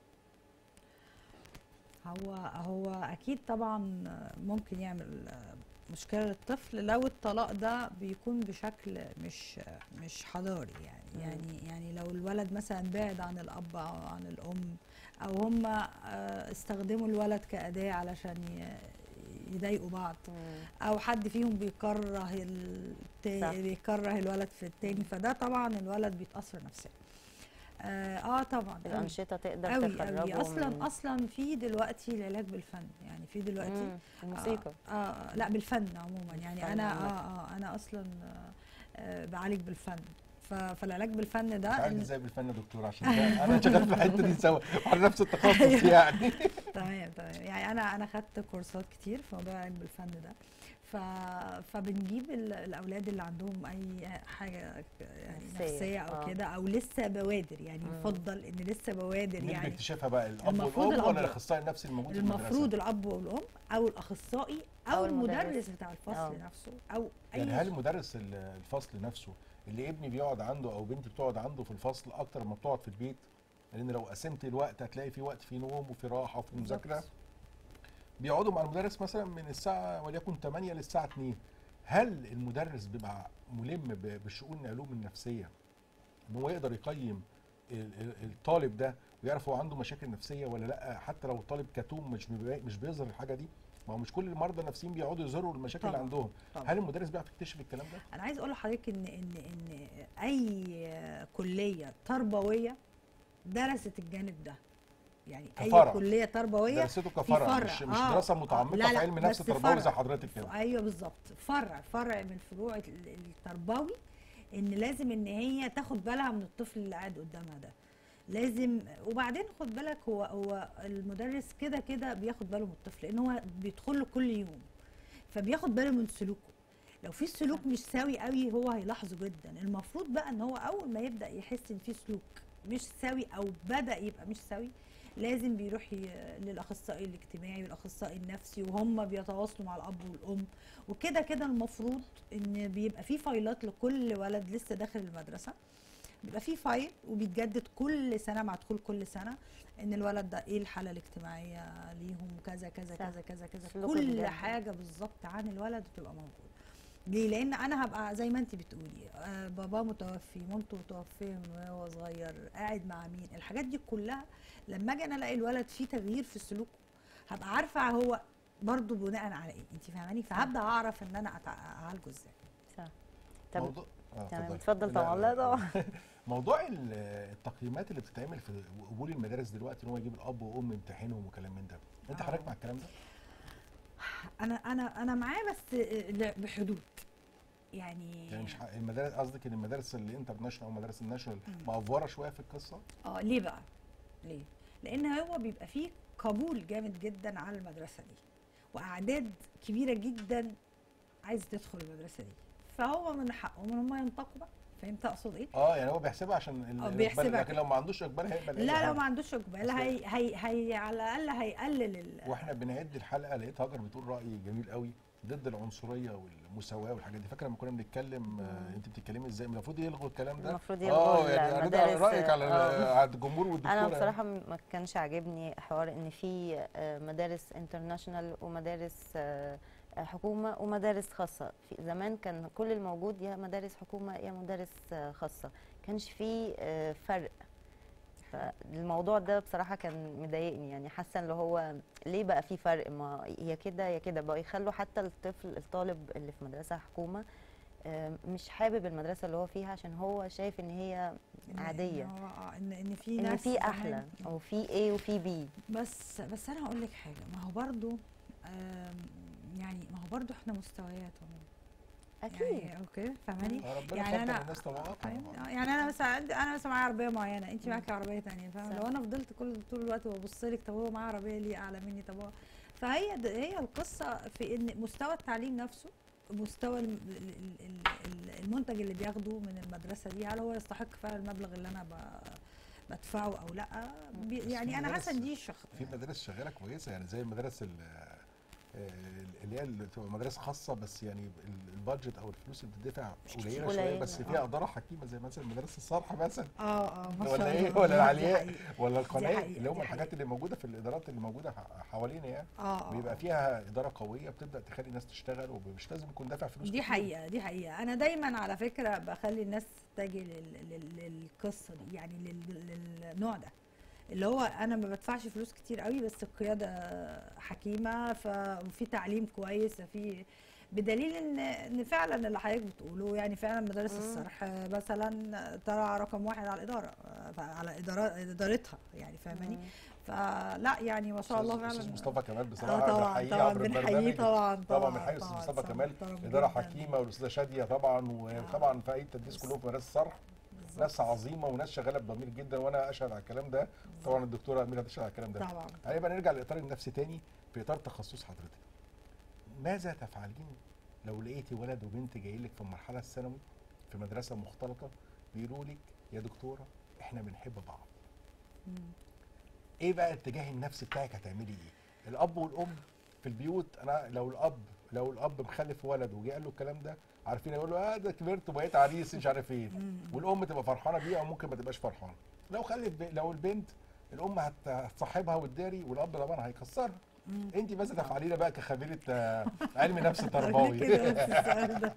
هو هو اكيد طبعا ممكن يعمل مشكله للطفل لو الطلاق ده بيكون بشكل مش مش حضاري يعني
مم.
يعني يعني لو الولد مثلا بعد عن الاب او عن الام او هم استخدموا الولد كاداه علشان ي- يضايقوا بعض او حد فيهم بيكره
صح.
التاني بيكره الولد في التاني فده طبعا الولد بيتاثر نفسيا اه, آه طبعا أوي.
الانشطه تقدر
قوي
تخرجه
قوي اصلا
من
اصلا في دلوقتي العلاج بالفن يعني في دلوقتي
مم، الموسيقى.
آه, اه لا بالفن عموما يعني
الفن
انا
عامة.
اه اه انا اصلا آه آه بعالج بالفن ف- فالعلاج بالفن ده
عارف
إن-
ازاي بالفن يا دكتور عشان ده انا شغال في الحته دي سوا على نفس التخصص يعني
تمام تمام يعني انا انا خدت كورسات كتير في موضوع العلاج بالفن ده ف... فبنجيب ال- الاولاد اللي عندهم اي حاجه يعني
نفسية،
نفسيه او
آه.
كده او لسه بوادر يعني
مم.
يفضل ان لسه بوادر
مين
يعني
بيكتشفها بقى الاب
المفروض
والام ولا
الأب.
الاخصائي النفسي الموجود في المدرسه
المفروض الاب والام او الاخصائي او,
أو
المدرس,
المدرس.
بتاع الفصل
آه.
نفسه او اي
يعني هل مدرس ال- الفصل نفسه اللي ابني بيقعد عنده او بنتي بتقعد عنده في الفصل اكتر ما بتقعد في البيت لان لو قسمت الوقت هتلاقي في وقت فيه نوم وفي راحه وفي مذاكره بيقعدوا مع المدرس مثلا من الساعه وليكن 8 للساعه 2 هل المدرس بيبقى ملم ب- بشؤون العلوم النفسيه ان هو يقدر يقيم ال- ال- الطالب ده ويعرف هو عنده مشاكل نفسيه ولا لا حتى لو الطالب كتوم مش بيبقى- مش بيظهر الحاجه دي ما هو مش كل المرضى النفسيين بيقعدوا يظهروا المشاكل اللي
طبعاً،
عندهم
طبعاً.
هل المدرس بيعرف يكتشف الكلام ده
انا عايز اقول لحضرتك ان ان ان اي كليه تربويه درست الجانب ده يعني
كفرع.
اي كليه تربويه
درسته
في
كفرع مش مش
آه،
دراسه
آه،
متعمقه
لا،
في
لا،
علم نفس
بس
تربوي زي
فرع.
حضرتك كده
ايوه بالظبط فرع فرع من فروع ال- التربوي ان لازم ان هي تاخد بالها من الطفل اللي قاعد قدامها ده لازم وبعدين خد بالك هو هو المدرس كده كده بياخد باله من الطفل لان هو بيدخل له كل يوم فبياخد باله من سلوكه لو في سلوك مش سوي قوي هو هيلاحظه جدا المفروض بقى ان هو اول ما يبدا يحس ان في سلوك مش سوي او بدا يبقى مش سوي لازم بيروح ي- للاخصائي الاجتماعي والاخصائي النفسي وهم بيتواصلوا مع الاب والام وكده كده المفروض ان بيبقى في فايلات لكل ولد لسه داخل المدرسه بيبقى في فايل وبيتجدد كل سنه مع دخول كل سنه ان الولد ده ايه الحاله الاجتماعيه ليهم كذا كذا
صح.
كذا كذا كذا
سلوكه
كل
بجد.
حاجه بالظبط عن الولد بتبقى موجوده ليه لان انا هبقى زي ما انت بتقولي آه باباه متوفي مامته متوفيه من وهو صغير قاعد مع مين الحاجات دي كلها لما اجي انا الاقي الولد فيه تغيير في سلوكه هبقى عارفه هو برضه بناء على ايه انت فاهماني فهبدا اعرف ان انا أتع- اعالجه ازاي
صح طب
موضوع آه،
تمام
اتفضلي.
اتفضل طبعا لا طبعا
موضوع ال- التقييمات اللي بتتعمل في قبول المدارس دلوقتي ان هو يجيب الاب وام يمتحنهم وكلام من ده انت
آه.
حضرتك مع الكلام ده
انا انا انا معاه بس ل- بحدود يعني
يعني مش ح- المدارس قصدك ان المدارس الانترناشونال او المدارس الناشونال مأفوره شويه في القصه
اه ليه بقى؟ ليه؟ لأن هو بيبقى فيه قبول جامد جدا على المدرسة دي وأعداد كبيرة جدا عايزة تدخل المدرسة دي فهو من حقهم ان هم ينطقوا بقى فهمت اقصد ايه؟
اه يعني هو بيحسبها عشان ال-
آه،
الإقبال،
بيحسبها
لكن لو ما عندوش اقبال هيقبل أي
لا
حاجة.
لو ما عندوش اقبال
أصل-
هي هي هي على الاقل هيقلل ال-
واحنا بنعد الحلقه لقيت هاجر بتقول راي جميل قوي ضد العنصريه والمساواه والحاجات دي فاكره لما كنا بنتكلم آه انت بتتكلمي ازاي المفروض يلغوا الكلام ده
المفروض
اه
يلغوا
يعني هنرجع
المدارس،
رايك على
آه.
على الجمهور والدكتوره
انا
يعني.
بصراحه م- ما كانش عاجبني حوار ان في آه، مدارس انترناشونال ومدارس آه، آه، حكومه ومدارس خاصه في زمان كان كل الموجود يا مدارس حكومه يا مدارس آه، خاصه كانش في آه، فرق فالموضوع ده بصراحه كان مضايقني يعني حاسه اللي هو ليه بقى في فرق ما يا كده يا كده بقى يخلوا حتى الطفل الطالب اللي في مدرسه حكومه آم، مش حابب المدرسه اللي هو فيها عشان هو شايف ان هي
إن-
عاديه
إن هو آه، ان ان في
ان
ناس
في
كمان-
احلى او في ايه وفي بي
بس بس انا هقول لك حاجه ما هو برضو آم، يعني ما هو برضو احنا مستويات عموما
اكيد
يعني اوكي فاهماني
آه، ربنا
يعني
فضل
أنا-
الناس طبقات
أيوة. يعني انا مثلا عندي انا مثلا معايا عربيه معينه انت معاكي عربيه ثانيه فاهمه
صح.
لو انا فضلت كل طول الوقت ببص لك طب هو معاه عربيه ليه اعلى مني طب هو فهي د- هي القصه في ان مستوى التعليم نفسه مستوى الم- ال- ال- ال- المنتج اللي بياخده من المدرسه دي هل هو يستحق فعلا المبلغ اللي انا ب- بدفعه او لا بي-
بس
يعني
في
انا
مدارس-
حاسه ان دي شخ
في مدارس شغاله كويسه يعني زي المدارس ال- آه، اللي هي اللي بتبقى مدارس خاصه بس يعني ال- البادجت او الفلوس اللي بتدفع قليله شويه
قليلة،
بس
آه.
فيها اداره حكيمه زي مثلا مدارس الصرح مثلا
اه اه ما شاء
ولا
الله
ايه ولا
دي
العلياء
حقيقة.
ولا القناه
حقيقة،
اللي هم
دي
الحاجات
حقيقة.
اللي موجوده في الادارات اللي موجوده ح- حوالينا يعني
اه اه
بيبقى فيها اداره قويه بتبدا تخلي الناس تشتغل ومش لازم يكون دافع فلوس
دي
كتير.
حقيقة دي حقيقة أنا دايما على فكرة بخلي الناس تتجه لل... لل... للقصة دي يعني لل... للنوع ده اللي هو أنا ما بدفعش فلوس كتير قوي بس القيادة حكيمة ففي تعليم كويس في بدليل ان ان فعلا اللي حضرتك بتقوله يعني فعلا مدارس
مم.
الصرح مثلا ترى رقم واحد على الاداره على إدارة ادارتها يعني فاهماني
مم.
فلا يعني ما شاء الله
أستاذ-
فعلا
استاذ مصطفى كمال
اه
بصراحه
طبعا
بنحييه
طبعا
عبر
بنحييه
البرنامج
طبعا
طبعا بنحيي
طبعا
استاذ مصطفى
طبعاً،
كمال
محترم
اداره
جداً.
حكيمه والاستاذه شاديه طبعا وطبعا فريق التدريس كلهم في مدارس الصرح ناس عظيمه وناس شغاله بضمير جدا وانا اشهد على الكلام ده طبعا الدكتوره اميره تشهد على الكلام ده
طبعا
هنبقى نرجع لاطار النفسي تاني في اطار تخصص حضرتك ماذا تفعلين لو لقيتي ولد وبنت جايين لك في المرحله الثانوي في مدرسه مختلطه بيقولوا لك يا دكتوره احنا بنحب بعض
مم.
ايه بقى الاتجاه النفسي بتاعك هتعملي ايه الاب والام في البيوت انا لو الاب لو الاب مخلف ولد وجه قال له الكلام ده عارفين يقول له اه ده كبرت وبقيت عريس مش عارف ايه والام تبقى فرحانه بيه او ممكن ما تبقاش فرحانه لو خلف ب... لو البنت الام هت- هتصاحبها وتداري والاب طبعا هيكسرها انت ماذا تفعلين بقى كخبيره آه، علم نفس تربوي
كده نفس السؤال ده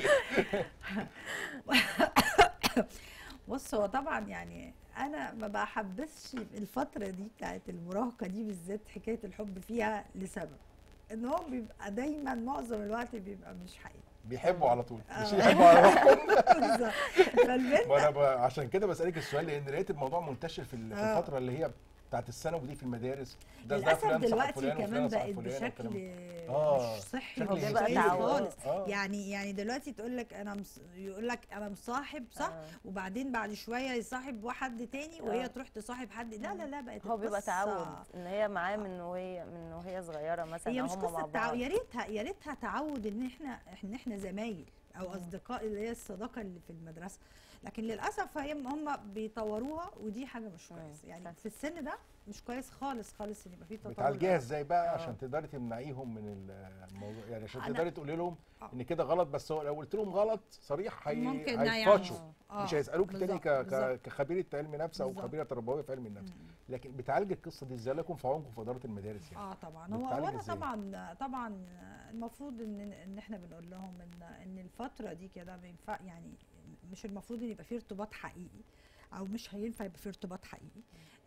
بص هو طبعا يعني انا ما بحبسش الفتره دي بتاعت المراهقه دي بالذات حكايه الحب فيها لسبب ان هو بيبقى دايما معظم الوقت بيبقى مش حقيقي
بيحبوا على طول مش
آه.
يحبوا على روحهم
بالظبط. فالبنت
ما انا ب- عشان كده بسالك السؤال لان لقيت الموضوع منتشر في ال- في
آه.
الفتره اللي هي بتاعت الثانوي دي في المدارس ده ده
للاسف
فلان صاحب
دلوقتي
فلان
كمان
وفلان صاحب
بقت
فلان والكلام
بشكل
ده. آه،
مش صحي
شكل
مش
هو بقى
كويس
تعود.
خالص
آه.
يعني يعني دلوقتي تقول لك انا مص... يقول لك انا مصاحب صح
آه.
وبعدين بعد شويه يصاحب واحد تاني وهي
آه.
تروح تصاحب حد لا لا لا بقت
هو بيبقى
القصة-
تعود ان هي معاه من وهي من وهي صغيره مثلا
هي
أو
مش
هم مع
قصه
بعض
تعود يا ريتها يا ريتها تعود ان احنا ان احنا زمايل او اصدقاء اللي هي الصداقه اللي في المدرسه لكن للاسف هي هم بيطوروها ودي حاجه مش
مم،
كويس يعني
صح.
في السن ده مش كويس خالص خالص ان يبقى في تطور
بتعالجيها ازاي بقى
آه.
عشان تقدري تمنعيهم من الموضوع يعني عشان
أنا-
تقدري تقولي لهم
آه.
ان كده غلط بس هو لو قلت لهم غلط صريح هي
ممكن
هيتفشوا
يعني آه،
مش هيسالوك تاني
بالظبط،
ك... ك...
بالظبط.
كخبيره علم نفس او
بالظبط.
خبيره تربويه في علم النفس لكن بتعالج القصه دي ازاي لكم في عونكم في اداره المدارس يعني
اه طبعا هو
بتتعالج
وانا
إزاي؟
طبعا طبعا المفروض ان ان احنا بنقول لهم ان ان الفتره دي كده ما ينفع يعني مش المفروض ان يبقى في ارتباط حقيقي او مش هينفع يبقى في ارتباط حقيقي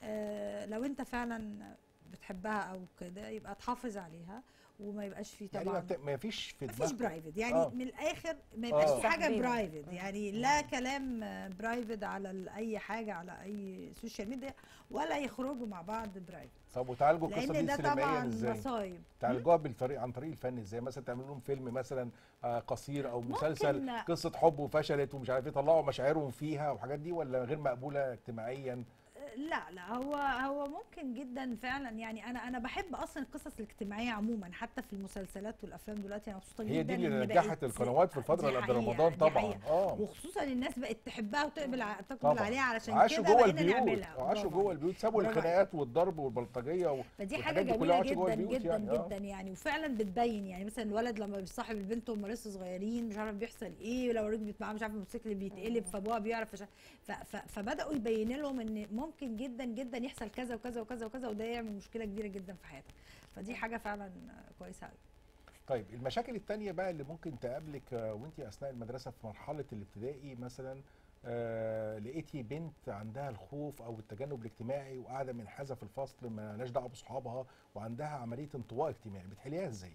آه لو انت فعلا بتحبها او كده يبقى تحافظ عليها وما يبقاش في
يعني ما,
طبعا
بت... ما فيش في
مفيش
دماغكم
برايفت يعني
آه.
من الاخر ما يبقاش
آه.
في حاجه
صاحبين.
برايفت يعني لا كلام برايفت على ال- اي حاجه على اي سوشيال ميديا ولا يخرجوا مع بعض برايفت
طب وتعالجوا القصه
لان
دي
ده
سينمائيا
طبعا
ازاي؟
مصايب
تعالجوها بالطريق عن طريق الفن ازاي مثلا تعملوا لهم فيلم مثلا آه، قصير او مسلسل
ممكن-
قصه حب وفشلت ومش عارف ايه طلعوا مشاعرهم فيها والحاجات دي ولا غير مقبوله اجتماعيا
لا لا هو هو ممكن جدا فعلا يعني انا انا بحب اصلا القصص الاجتماعيه عموما حتى في المسلسلات والافلام دلوقتي انا مبسوطه جدا
هي دي اللي
إن
نجحت
بقت-
القنوات في الفتره
دي
اللي قبل
حقيقة،
رمضان
دي
طبعا
حقيقة.
اه
وخصوصا الناس بقت تحبها وتقبل ع- تقبل
طبعا
عليها علشان
عاشوا
كده
جوه
بقينا
البيوت
نعملها
عاشوا
برافو
جوه
عليك.
البيوت سابوا
برافو
الخناقات والضرب والبلطجيه و...
فدي
والحاجات
حاجه
دي كلها
جميله
عاشوا جوه
جدا
البيوت
جدا
يعني، آه.
جدا يعني وفعلا بتبين يعني مثلا الولد لما بيصاحب البنت وهم لسه صغيرين مش عارف بيحصل ايه ولو ركبت معاه مش عارف الموتوسيكل بيتقلب فابوها بيعرف مش عارف- ف ف فبداوا يبينوا لهم ان ممكن جدا جدا يحصل كذا وكذا وكذا وكذا وده يعمل مشكله كبيره جدا في حياتك فدي حاجه فعلا كويسه قوي
طيب المشاكل التانية بقى اللي ممكن تقابلك آه، وانت اثناء المدرسه في مرحله الابتدائي مثلا آه لقيتي بنت عندها الخوف او التجنب الاجتماعي وقاعده منحازه في الفصل ما لهاش دعوه باصحابها وعندها عمليه انطواء اجتماعي بتحليها ازاي؟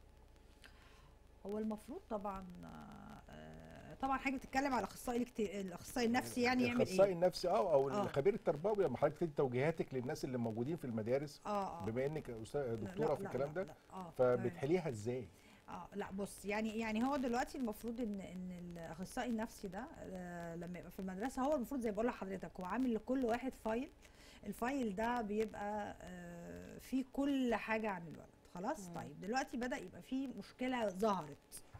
هو المفروض طبعا آه، طبعا حاجه بتتكلم على الاخصائي الاكت- الاخصائي النفسي يعني يعمل
الاخصائي
ايه
النفسي اه او
آه.
الخبير التربوي لما حضرتك تدي توجيهاتك للناس اللي موجودين في المدارس
اه اه
بما انك أستاذ-
لا،
دكتوره في
لا،
الكلام
لا،
ده
لا، اه تمام.
فبتحليها ازاي؟
اه لا بص يعني يعني هو دلوقتي المفروض ان ان الاخصائي النفسي ده آه لما يبقى في المدرسه هو المفروض زي ما بقول لحضرتك هو عامل لكل واحد فايل الفايل ده بيبقى آه فيه كل حاجه عن الولد خلاص
مم.
طيب دلوقتي بدا يبقى فيه مشكله ظهرت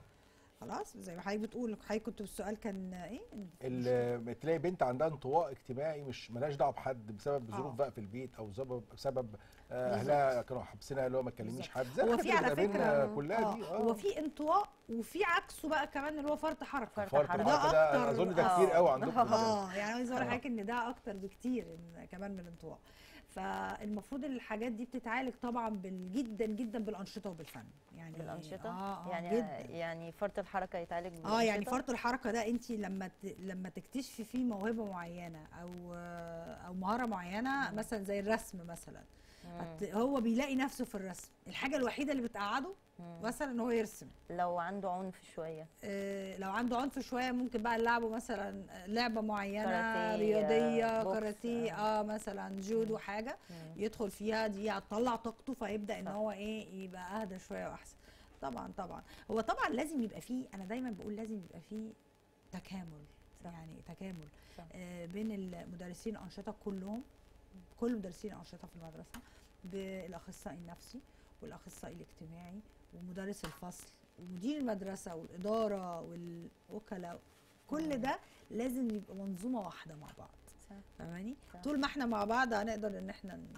خلاص زي ما حضرتك بتقول حضرتك كنت السؤال كان ايه
ال- تلاقي بنت عندها انطواء اجتماعي مش ملهاش دعوه بحد بسبب ظروف
آه.
بقى في البيت او سبب بسبب آه،
بالظبط.
اهلها كانوا حابسينها اللي هو ما تكلميش
بالظبط.
حد زي
هو
الحاجات
في
اللي
على
بتقابلنا
فكره
كلها دي
آه هو في انطواء وفي عكسه بقى كمان اللي هو فرط حركه
فرط
فرط
حركة.
الحركه ده اظن ده كتير قوي عندكم في المدارس.
اه يعني عايز اقول
آه.
لحضرتك ان ده اكتر بكتير إن كمان من الانطواء فالمفروض الحاجات دي بتتعالج طبعا بال- جدا جدا بالانشطه وبالفن يعني
بالانشطه
اه, آه
يعني
جدا
يعني فرط الحركه يتعالج
اه يعني
بالأنشطة؟
فرط الحركه ده انت لما ت... لما تكتشفي فيه موهبه معينه او او مهاره معينه
مم.
مثلا زي الرسم مثلا
مم.
هت... هو بيلاقي نفسه في الرسم الحاجه الوحيده اللي بتقعده
مم.
مثلا ان هو يرسم
لو عنده عنف شويه
آه، لو عنده عنف شويه ممكن بقى نلعبه مثلا لعبه معينه
كاراتيه،
رياضيه
بوكس،
كاراتيه اه مثلا جودو حاجه
مم.
يدخل فيها دي هتطلع طاقته فيبدا ان
صح.
هو ايه يبقى اهدى شويه واحسن طبعا طبعا هو طبعا لازم يبقى فيه انا دايما بقول لازم يبقى فيه تكامل
صح.
يعني تكامل
صح.
آه بين المدرسين الانشطه كلهم كل مدرسين الانشطه في المدرسه بالاخصائي النفسي والاخصائي الاجتماعي ومدرس الفصل ومدير المدرسه والاداره والوكلاء كل ده لازم يبقى منظومه واحده مع بعض
صح.
فاهماني
صح.
طول ما احنا مع بعض هنقدر ان احنا ن-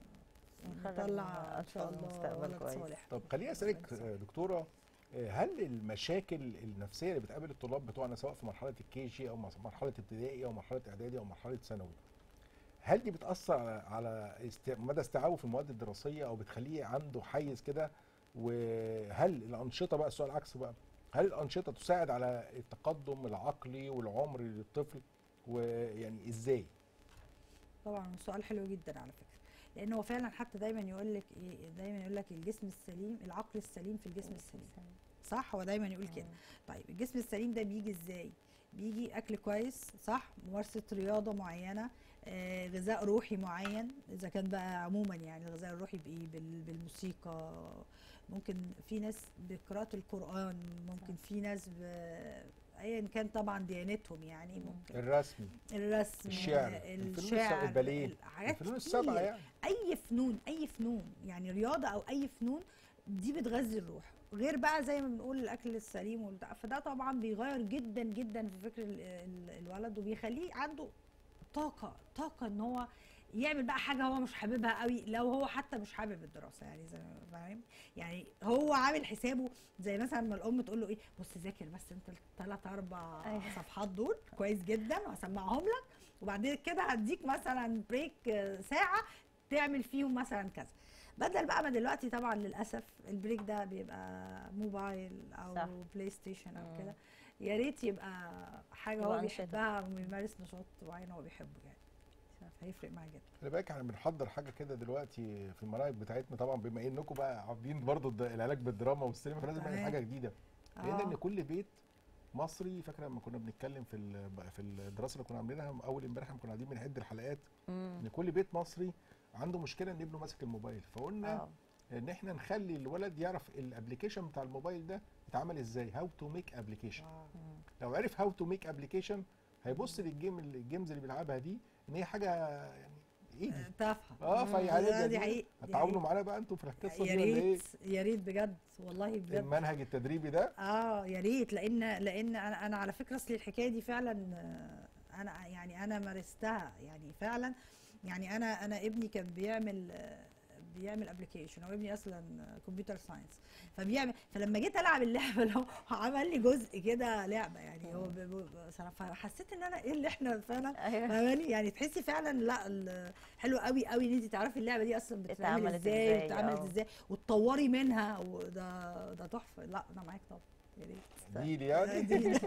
نخرج
نطلع ان شاء
أطفال
الله
مستقبل
ولد
كويس.
صالح
طب خليني اسالك آه، دكتوره آه، هل المشاكل النفسيه اللي بتقابل الطلاب بتوعنا سواء في مرحله الكي جي او مرحله ابتدائي او مرحله اعدادي او مرحله ثانوي هل دي بتاثر على على است... مدى استيعابه في المواد الدراسيه او بتخليه عنده حيز كده وهل الانشطه بقى السؤال العكس بقى هل الانشطه تساعد على التقدم العقلي والعمري للطفل ويعني ازاي
طبعا سؤال حلو جدا على فكره لان هو فعلا حتى دايما يقول لك ايه دايما يقول لك الجسم السليم العقل السليم في الجسم السليم صح هو دايما يقول كده طيب الجسم السليم ده بيجي ازاي بيجي اكل كويس صح ممارسه رياضه معينه آه، غذاء روحي معين اذا كان بقى عموما يعني الغذاء الروحي بايه بال- بالموسيقى ممكن في ناس بقراءه القران ممكن في ناس ب... ايا كان طبعا ديانتهم يعني ممكن
الرسم
الرسم
الشعر،
آه،
الفنون الس-
الشعر
الباليه،
الحاجات
الفنون السبعة
كتير.
يعني.
اي فنون اي فنون يعني رياضه او اي فنون دي بتغذي الروح غير بقى زي ما بنقول الاكل السليم والبتاع فده طبعا بيغير جدا جدا في فكر ال- ال- الولد وبيخليه عنده طاقه طاقه ان هو يعمل بقى حاجه هو مش حاببها قوي لو هو حتى مش حابب الدراسه يعني زي ما فاهم يعني هو عامل حسابه زي مثلا ما الام تقول له ايه بص ذاكر بس انت الثلاث اربع
أيوة.
صفحات دول كويس جدا وهسمعهم لك وبعدين كده هديك مثلا بريك آه، ساعه تعمل فيهم مثلا كذا بدل بقى ما دلوقتي طبعا للاسف البريك ده بيبقى موبايل او
صح.
بلاي ستيشن او
مم.
كده يا ريت يبقى حاجه هو
وأنشطة.
بيحبها وبيمارس نشاط معين هو بيحبه يعني هيفرق معاه جدا
خلي بالك احنا بنحضر حاجه كده دلوقتي في المناهج بتاعتنا طبعا بما انكم بقى عاملين برضو الد- العلاج بالدراما والسينما فلازم نعمل
تمام.
حاجه جديده لان
آه.
ان كل بيت مصري فاكره لما كنا بنتكلم في ال- في الدراسه اللي كنا عاملينها اول امبارح لما كنا قاعدين بنعد الحلقات
مم.
ان كل بيت مصري عنده مشكله ان ابنه ماسك الموبايل فقلنا
آه.
ان احنا نخلي الولد يعرف الابلكيشن بتاع الموبايل ده اتعمل ازاي هاو تو ميك ابلكيشن لو عرف هاو تو ميك ابلكيشن هيبص للجيم الجيمز اللي بيلعبها دي ان هي حاجه يعني ايدي
تافهه
اه
مم.
فيعالجها
دي حقيقي دي
هتعاونوا
حقيقي.
معانا بقى انتوا في القصه
يا
دي ولا ايه؟
ريت يا ريت بجد والله بجد
المنهج التدريبي ده
اه يا ريت لان لان انا انا على فكره اصل الحكايه دي فعلا آه، انا يعني انا مارستها يعني فعلا يعني انا انا ابني كان بيعمل آه، بيعمل ابلكيشن هو ابني اصلا كمبيوتر ساينس فبيعمل فلما جيت العب اللعبه لو عمل لي جزء كده لعبه يعني هو ب- ب- بصراحة فحسيت ان انا ايه اللي احنا فعلا
أيوة.
فاهماني يعني تحسي فعلا لا ال- حلو قوي قوي ان انت تعرفي اللعبه دي اصلا بتتعمل
اتعملت
ازاي
إزاي،
وبتتعمل
آه.
ازاي وتطوري منها وده ده تحفه لا انا معاك طبعا يا ريت
ديل يعني
ديل.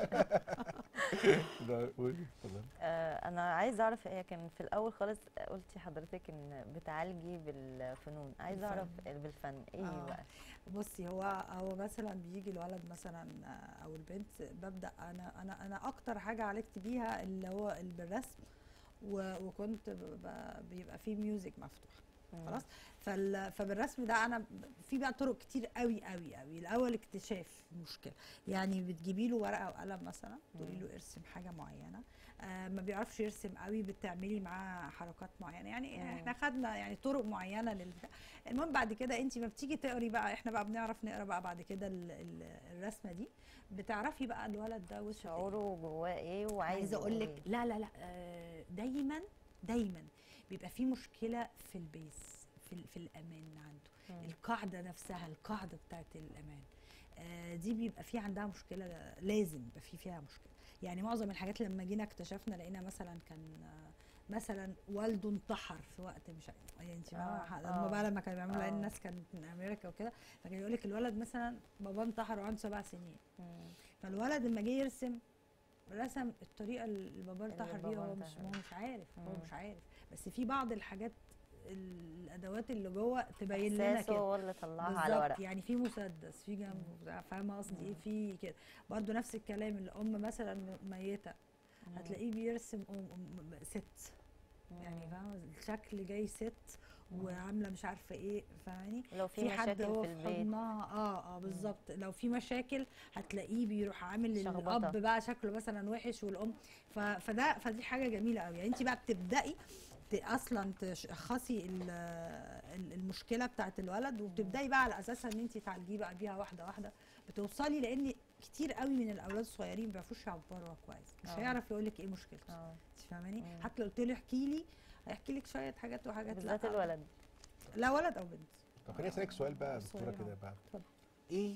ده قولي اتفضلي.
آه، انا عايزه اعرف هي كان في الاول خالص قلتي حضرتك ان بتعالجي بالفنون عايزه اعرف بالفن ايه
آه.
بقى
بصي هو هو مثلا بيجي الولد مثلا آه، او البنت ببدا انا انا انا اكتر حاجه عالجت بيها اللي هو ال- بالرسم و- وكنت ب- ب- بيبقى فيه ميوزك مفتوح
مم.
خلاص فال- فبالرسم ده انا ب- في بقى طرق كتير قوي قوي قوي الاول اكتشاف المشكله يعني بتجيبي له ورقه وقلم مثلا تقولي له ارسم حاجه معينه آه ما بيعرفش يرسم قوي بتعملي معاه حركات معينه يعني
مم.
احنا خدنا يعني طرق معينه للبتاع المهم بعد كده انت ما بتيجي تقري بقى احنا بقى بنعرف نقرا بقى بعد كده ال- ال- الرسمه دي بتعرفي بقى الولد ده وشه فين.
شعوره جواه ايه وعايز
عايزه اقول
يقول
لك
إيه.
لا لا لا آه، دايما دايما بيبقى في مشكله في البيس في, ال- في الامان عنده
مم.
القاعده نفسها القاعده بتاعت الامان آه، دي بيبقى في عندها مشكله لازم يبقى في فيها مشكله يعني معظم الحاجات لما جينا اكتشفنا لقينا مثلا كان آه، مثلا والده انتحر في وقت مش عارف- يعني انت
آه،
لما
آه.
بقى لما كانوا بيعملوا لان
آه.
الناس كانت من امريكا وكده فكان يقول لك الولد مثلا باباه انتحر وعنده سبع سنين
مم.
فالولد لما جه يرسم رسم الطريقه اللي باباه
اللي
انتحر
باباه
بيها هو مش
انتحر.
هو مش عارف هو
مم.
مش عارف بس في بعض الحاجات الادوات اللي جوه تبين لنا
احساسه
كده
هو اللي طلعها على
بالظبط
ورق
يعني في مسدس في جنبه بتاع، فاهمه قصدي ايه في كده برضو نفس الكلام الام مثلا ميته هتلاقيه بيرسم أم أم ست يعني فاهمه الشكل جاي ست وعامله مش عارفه ايه فاهماني
لو في
حد
مشاكل
هو
في البيت.
حضنها اه اه بالظبط لو في مشاكل هتلاقيه بيروح عامل
شخبطة.
الاب بقى شكله مثلا وحش والام ف- فده فدي حاجه جميله قوي يعني انت بقى بتبداي ت- اصلا تشخصي ال- ال- المشكله بتاعت الولد وبتبداي بقى على اساسها ان انت تعالجيه بقى بيها واحده واحده بتوصلي لان كتير قوي من الاولاد الصغيرين ما بيعرفوش يعبروا كويس مش
آه.
هيعرف يقول لك ايه مشكلته
اه
انت فاهماني
مم.
حتى لو قلت له احكي لي هيحكي لك شويه حاجات وحاجات
بالذات
لا.
الولد
لا ولد او بنت
طب خليني اسالك سؤال بقى يا دكتوره
صغيرة.
كده بقى
اتفضل.
ايه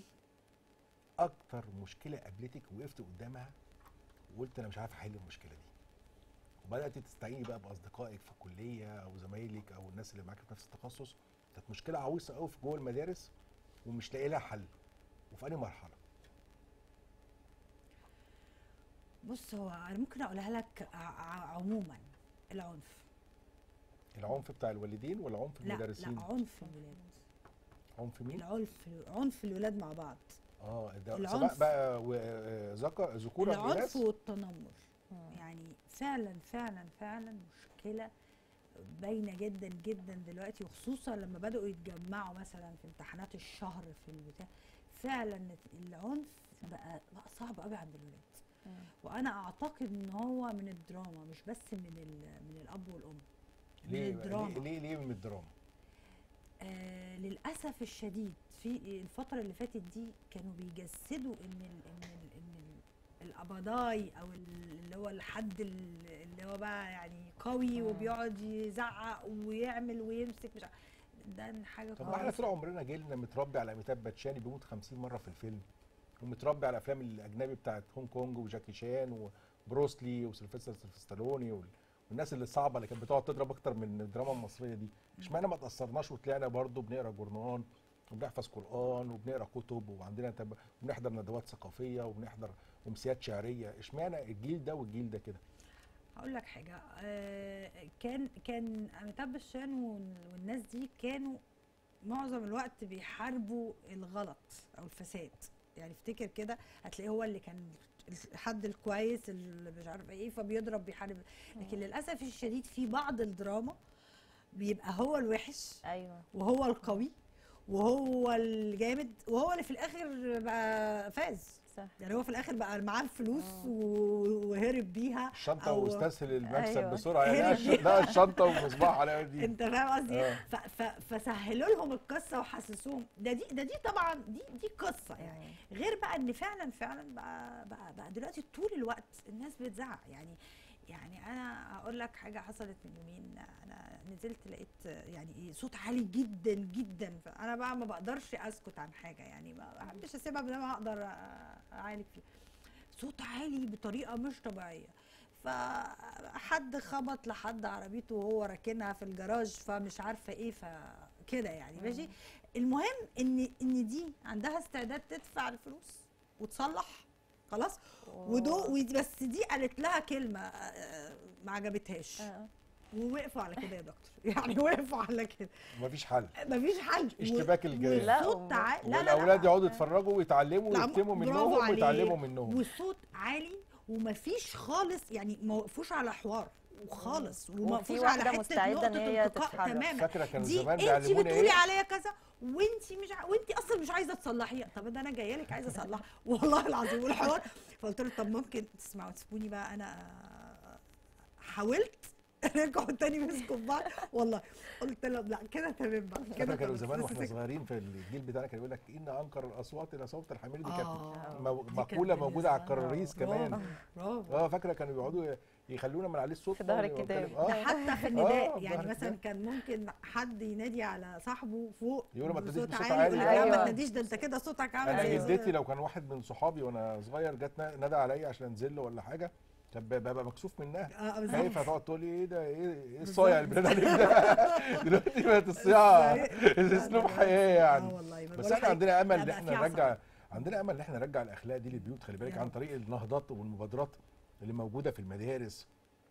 اكتر مشكله قابلتك وقفت قدامها وقلت انا مش عارف احل المشكله دي وبدات تستعيني بقى باصدقائك في الكليه او زمايلك او الناس اللي معاك في نفس التخصص كانت مشكله عويصه قوي في جوه المدارس ومش لاقي لها حل وفي انهي مرحله
بص هو انا ممكن اقولها لك ع- ع- عموما العنف
العنف بتاع الوالدين ولا عنف
لا
المدرسين
لا عنف الولاد
عنف مين
العنف عنف الولاد مع بعض
اه ده
العنف.
سواء بقى و- آه، ذكر ذكور أو
العنف
إناث؟
والتنمر يعني فعلا فعلا فعلا مشكله باينه جدا جدا دلوقتي وخصوصا لما بداوا يتجمعوا مثلا في امتحانات الشهر في البتاع فعلا العنف بقى بقى صعب قوي عند الولاد وانا اعتقد ان هو من الدراما مش بس من ال- من الاب والام من
ليه
الدراما
ليه ليه, ليه من الدراما
آه للاسف الشديد في الفتره اللي فاتت دي كانوا بيجسدوا ان ال ان ال ان ال القبضاي او ال- اللي هو الحد ال- اللي هو بقى يعني قوي
مم.
وبيقعد يزعق ويعمل ويمسك مش عارف- ده حاجه
طب ما احنا طول عمرنا جيلنا متربي على اميتاب باتشاني بيموت 50 مره في الفيلم ومتربي على الافلام الاجنبي بتاعت هونج كونج وجاكي شان وبروسلي وسيلفستر ستالوني وال- والناس اللي الصعبه اللي كانت بتقعد تضرب اكتر من الدراما المصريه دي اشمعنى ما تاثرناش وطلعنا برضو بنقرا جورنان وبنحفظ قران وبنقرا كتب وعندنا تب... وبنحضر ندوات ثقافيه وبنحضر امسيات شعريه اشمعنى الجيل ده والجيل ده كده
هقول لك حاجه آه كان كان اميتاب باتشان وال- والناس دي كانوا معظم الوقت بيحاربوا الغلط او الفساد يعني افتكر كده هتلاقيه هو اللي كان الحد الكويس اللي مش عارف ايه فبيضرب بيحارب لكن للاسف الشديد في بعض الدراما بيبقى هو الوحش
ايوه
وهو القوي وهو الجامد وهو اللي في الاخر بقى فاز
صح
يعني هو في الاخر بقى معاه الفلوس و- وهرب بيها
الشنطه
أو-
واستسهل المكسب
أيوة.
بسرعه يعني
هرب
الش-
بيها.
لا الشنطه ومصباح علاء الدين
انت فاهم قصدي
آه.
ايه ف- ف- فسهلوا لهم القصه وحسسوهم ده دي ده دي طبعا دي دي قصه يعني غير بقى ان فعلا فعلا بقى بقى, بقى دلوقتي طول الوقت الناس بتزعق يعني يعني انا هقول لك حاجه حصلت من يومين انا نزلت لقيت يعني ايه صوت عالي جدا جدا فانا بقى ما بقدرش اسكت عن حاجه يعني ما بحبش اسيبها بدل ما اقدر اعالج فيها صوت عالي بطريقه مش طبيعيه فحد خبط لحد عربيته وهو راكنها في الجراج فمش عارفه ايه فكده يعني ماشي المهم ان ان دي عندها استعداد تدفع الفلوس وتصلح خلاص ودو ودي- بس دي قالت لها كلمه آه، ما عجبتهاش
آه.
ووقفوا على كده يا دكتور يعني وقفوا على كده
مفيش حل
مفيش حل و-
اشتباك الجيران.
لا،
والصوت
وم-
تع... لا لا لا
والاولاد يقعدوا يتفرجوا ويتعلموا
لا،
ويكتموا
برافو
منهم
عليك.
ويتعلموا منهم
والصوت عالي ومفيش خالص يعني ما وقفوش على حوار وخالص وما
وفي
وقفوش على
واحدة
حته
مستعدة إن
نقطه
هي
التقاء
تتحرك.
تماما
فاكره كانوا
دي
زمان
انت
بيعلمونا
بتقولي
ايه
عليا كذا وانت مش ع... وانت اصلا مش عايزه تصلحيها طب ده انا جايه لك عايزه اصلحها والله العظيم والحوار فقلت له طب ممكن تسمعوا تسيبوني بقى انا حاولت رجعوا تاني مسكوا في بعض والله قلت لهم لا كده تمام بقى
فاكره
كده
كانوا
تمام.
زمان
بس
واحنا
سكت.
صغيرين في الجيل بتاعنا كان يقول لك ان انكر الاصوات الى صوت الحمير دي كانت
آه.
مو-
دي كانت
مقوله موجوده على
بالنسبة لنا
الكراريس
برافو،
كمان
برافو
اه فاكره كانوا بيقعدوا يخلونا من عليه الصوت
في ظهر
ونتكلم.
الكتاب.
اه
ده حتى في
آه،
النداء
في
يعني
ظهر
مثلا
الكتاب.
كان ممكن حد ينادي على صاحبه فوق
يقول له ما تناديش
بصوت
بصوت
عالي يقول له
عالي.
لا ما
أيوة.
تناديش ده انت كده صوتك عامل
انا
زي
جدتي لو كان واحد من صحابي وانا صغير جت نادى عليا عشان انزل له ولا حاجه كان ببقى مكسوف منها
اه بالظبط.
خايفه تقعد تقول لي ايه ده ايه ايه الصايع اللي بنادى عليك ده دلوقتي بقت الصياعه اسلوب حياه يعني
اه والله
بس
بقول
احنا
لك
عندنا امل
لا
ان
بقى
احنا
في عصبية.
نرجع عندنا امل ان احنا نرجع الاخلاق دي للبيوت خلي بالك
يا
عن
رب.
طريق النهضات والمبادرات اللي موجوده في المدارس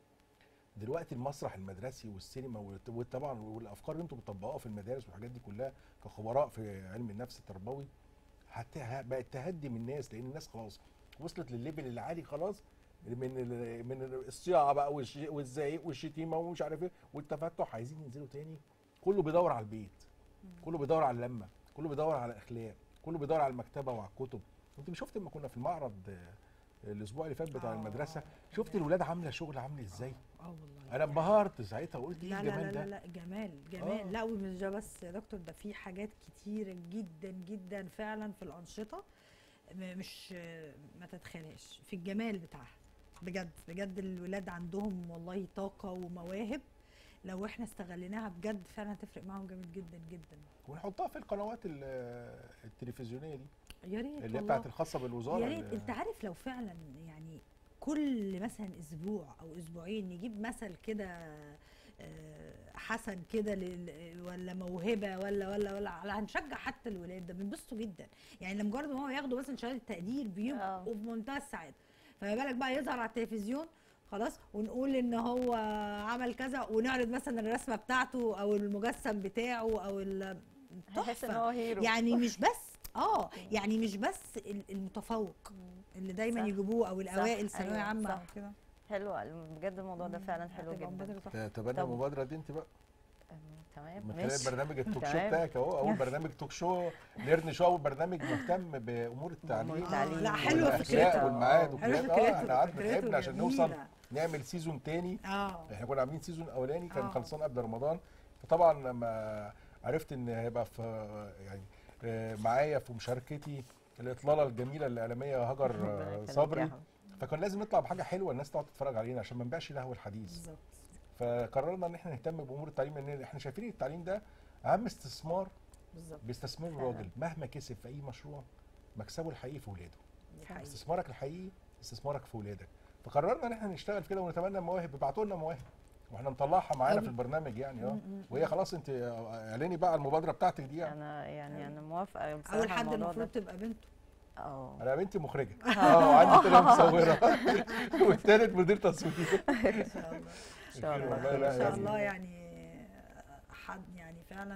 دلوقتي المسرح المدرسي والسينما والت- وطبعا والافكار اللي انتم بتطبقوها في المدارس والحاجات دي كلها كخبراء في علم النفس التربوي حتى ه- بقت تهدي من الناس لان الناس خلاص وصلت للليفل العالي خلاص من ال- من الصياعه بقى والش- والزعيق والشتيمه ومش عارف ايه والتفتح عايزين ينزلوا تاني كله بيدور على البيت كله بيدور على اللمه كله بيدور على الاخلاق كله بيدور على المكتبه وعلى الكتب انت مش شفت لما كنا في المعرض آه، الاسبوع اللي فات بتاع
آه.
المدرسه شفت الولاد عامله شغل عامل ازاي
اه والله
انا انبهرت ساعتها قلت ايه
لا لا لا
الجمال
لا,
ده
لا جمال جمال
آه.
لا ومش ده بس يا دكتور ده في حاجات كتيرة جدا جدا فعلا في الأنشطة م- مش ما تتخيلهاش في الجمال بتاعها بجد بجد الولاد عندهم والله طاقة ومواهب لو احنا استغليناها بجد فعلا هتفرق معاهم جامد جدا جدا
ونحطها في القنوات ال- التلفزيونيه دي
يا ريت
اللي هي
والله.
بتاعت الخاصه بالوزاره
يا ريت
اللي-
انت عارف لو فعلا يعني كل مثلا اسبوع او اسبوعين نجيب مثل كده آه، حسن كده لل- ولا موهبه ولا ولا ولا هنشجع حتى الولاد ده بينبسطوا جدا يعني لمجرد ما هو ياخدوا مثلا شهاده تقدير بيبقوا في منتهى السعاده فما بالك بقى يظهر على التلفزيون خلاص ونقول ان هو عمل كذا ونعرض مثلا الرسمه بتاعته او المجسم بتاعه او ال-
هيحس ان
تحفة.
هو هيرو
يعني مش بس اه يعني مش بس ال- المتفوق اللي دايما
صح.
يجيبوه او الاوائل
صح،
ثانويه
أيوة،
عامه
صح.
او كده
حلو بجد الموضوع ده فعلا حلو
هتبقى
جدا
مبادرة تحفة.
تبنى
طب-
المبادره دي انت بقى
تمام
من خلال
ماشي
برنامج التوك شو
تمام.
بتاعك اهو اول برنامج توك شو ليرن شو اول برنامج مهتم بامور التعليم
التعليم.
لا، حلوة
والأخلاق
فكرته.
والميعاد
حلوة
والكلام اه
فكرته،
احنا قعدنا
فكرته
تعبنا عشان
جميلة.
نوصل نعمل سيزون تاني
اه
احنا كنا عاملين سيزون اولاني كان
آه.
خلصان قبل رمضان فطبعا لما عرفت ان هيبقى في يعني آه، معايا في مشاركتي الاطلاله الجميله الاعلاميه هاجر
ربنا
آه،
يخليك يا
صبري
حبيبي.
فكان لازم نطلع بحاجه حلوه الناس تقعد تتفرج علينا عشان ما نبيعش لهو الحديث
بالظبط
فقررنا ان احنا نهتم بامور التعليم لان احنا شايفين التعليم ده اهم استثمار
بالظبط
بيستثمره
فعلا.
الراجل مهما كسب في اي مشروع مكسبه الحقيقي في ولاده
دي حقيقة.
استثمارك الحقيقي استثمارك في ولادك فقررنا ان احنا نشتغل في كده ونتمنى مواهب ابعتوا لنا مواهب واحنا نطلعها معانا
أوي.
في البرنامج يعني اه وهي خلاص انت اعلني بقى المبادره بتاعتك دي يعني
انا يعني انا موافقه بصراحه
اول حد
الموضوع
المفروض
ده.
تبقى بنته
اه
انا بنتي مخرجه اه وعندي تانية مصوره والتالت مدير تصوير
ان شاء الله
ان شاء الله
والله لا
ان شاء
يعني-
الله يعني حد يعني فعلا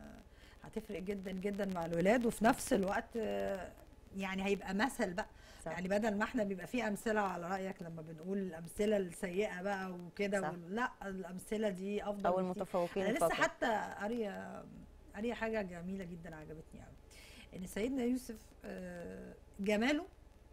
هتفرق جدا جدا مع الولاد وفي نفس الوقت يعني هيبقى مثل بقى
صح.
يعني بدل ما احنا بيبقى في امثله على رايك لما بنقول الامثله السيئه بقى وكده
صح.
وال- لا الامثله دي افضل
او
بكتير.
المتفوقين
انا لسه
فقط.
حتى قاريه قاريه حاجه جميله جدا عجبتني قوي ان سيدنا يوسف آه، جماله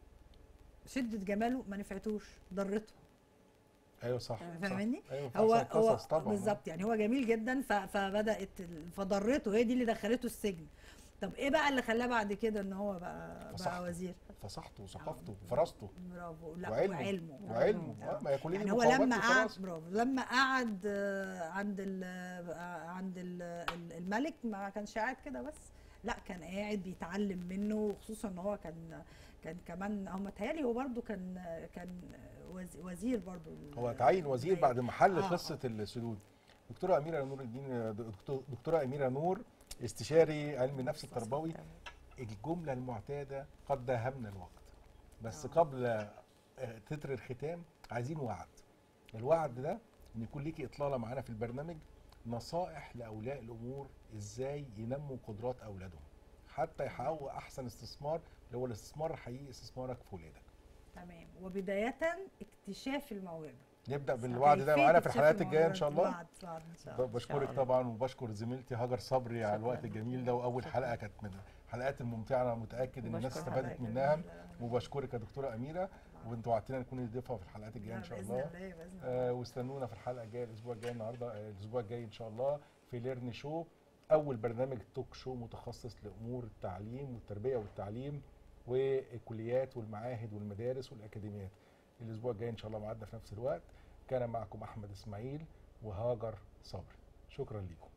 شده جماله ما نفعتوش ضرته
ايوه صح صح.
فاهمني
ايوه
هو
هو
هو
قصص طبعا
بالظبط يعني هو جميل جدا ف- فبدات ال- فضرته هي دي اللي دخلته السجن طب ايه بقى اللي خلاه بعد كده ان هو بقى
فصحته.
بقى وزير
فصحته وثقافته وفراسته
برافو لا
وعلمه.
وعلمه
وعلمه
آه.
اه ما هي كل دي
يعني هو
مقومات
لما قعد
وفراسة.
برافو لما قعد آه، عند ال آه، عند ال ال- الملك ما كانش قاعد كده بس لا كان قاعد بيتعلم منه وخصوصا ان هو كان كان كمان هو متهيألي هو برضو كان كان وز- وزير برضو
هو تعين وزير بعد ما حل
آه.
قصه السدود دكتوره اميره نور الدين دكتور- دكتوره اميره نور استشاري علم النفس التربوي الجمله المعتاده قد داهمنا الوقت بس قبل آه، تتر الختام عايزين وعد الوعد ده ان يكون ليكي اطلاله معانا في البرنامج نصائح لاولياء الامور ازاي ينموا قدرات اولادهم حتى يحققوا احسن استثمار اللي هو الاستثمار الحقيقي استثمارك في ولادك
تمام وبدايه اكتشاف الموهبه
نبدا بالوعد ده معانا في الحلقات الجايه ان شاء الله
وعد وعد ان شاء الله
بشكرك طبعا وبشكر زميلتي هاجر صبري على الوقت الجميل ده واول حلقه كانت من الحلقات الممتعه انا متاكد ان الناس
بشكر
استفادت
حضرتك
منها
جميلة.
وبشكرك يا دكتوره اميره وانتوا وعدتنا نكون نضيفها في الحلقات الجايه ان شاء
بإذن
الله
الله، بإذن الله.
آه واستنونا في الحلقه الجايه الاسبوع الجاي النهارده آه، الاسبوع الجاي ان شاء الله في ليرن شو اول برنامج توك شو متخصص لامور التعليم والتربيه والتعليم والكليات والمعاهد والمدارس والاكاديميات الاسبوع الجاي ان شاء الله معادنا في نفس الوقت كان معكم احمد اسماعيل وهاجر صبري شكرا لكم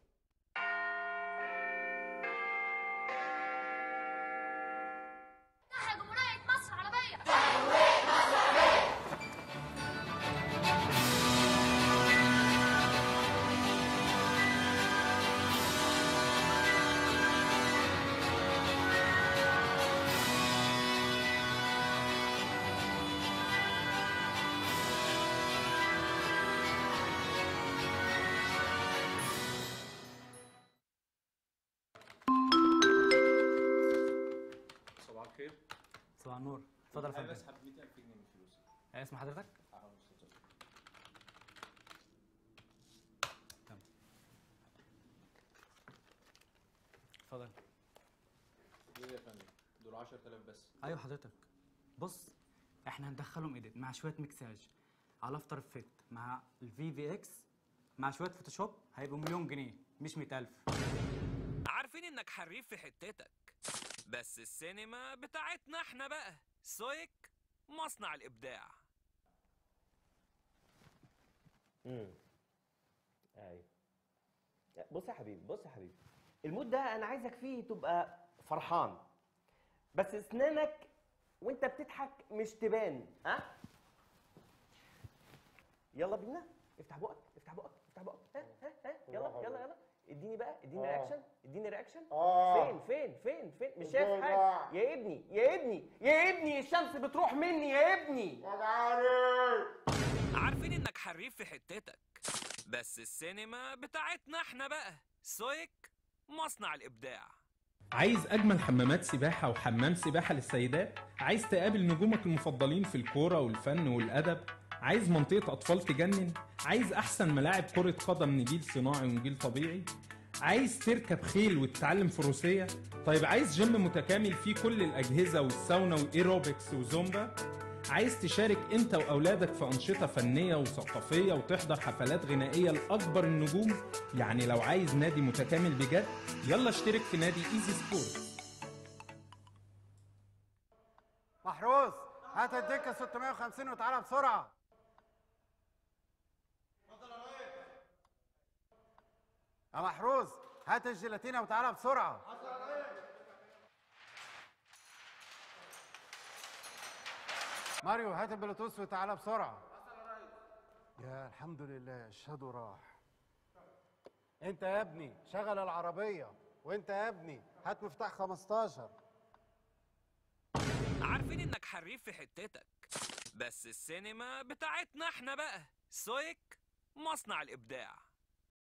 جمهورية مصر العربية
صباح الخير
صباح النور اتفضل يا
حابب
فندم
اسحب 100000 جنيه من فلوسي
اسم حضرتك
اهو مستر
تمام اتفضل
ايه يا فندم دول 10000 بس
ايوه حضرتك بص احنا هندخلهم ايديت مع شويه مكساج على افتر افكت مع الفي في اكس مع شويه فوتوشوب هيبقوا مليون جنيه مش 100000
عارفين انك حريف في حتتك بس السينما بتاعتنا احنا بقى سويك مصنع الابداع
امم ايوه بص يا حبيبي بص يا حبيبي المود ده انا عايزك فيه تبقى فرحان بس اسنانك وانت بتضحك مش تبان ها يلا بينا افتح بقك افتح بقك افتح بقك ها ها ها يلا يلا يلا اديني بقى اديني
آه.
رياكشن اديني رياكشن
آه.
فين فين فين فين مش
ازاي
شايف حاجه
بقى؟
يا ابني يا ابني يا ابني الشمس بتروح مني يا ابني
عارفين انك حريف في حتتك بس السينما بتاعتنا احنا بقى سويك مصنع الابداع
عايز أجمل حمامات سباحة وحمام سباحة للسيدات؟ عايز تقابل نجومك المفضلين في الكورة والفن والأدب؟ عايز منطقة أطفال تجنن؟ عايز أحسن ملاعب كرة قدم نجيل صناعي ونجيل طبيعي؟ عايز تركب خيل وتتعلم فروسية؟ طيب عايز جيم متكامل فيه كل الأجهزة والساونا وإيروبكس وزومبا؟ عايز تشارك انت واولادك في انشطه فنيه وثقافيه وتحضر حفلات غنائيه لاكبر النجوم يعني لو عايز نادي متكامل بجد يلا اشترك في نادي ايزي سبورت
محروس هات الدكه 650 وتعالى بسرعه يا محروس هات الجيلاتينه وتعالى بسرعه ماريو هات البلوتوث وتعالى بسرعه يا الحمد لله الشادو راح انت يا ابني شغل العربيه وانت يا ابني هات مفتاح 15
عارفين انك حريف في حتتك بس السينما بتاعتنا احنا بقى سويك مصنع الابداع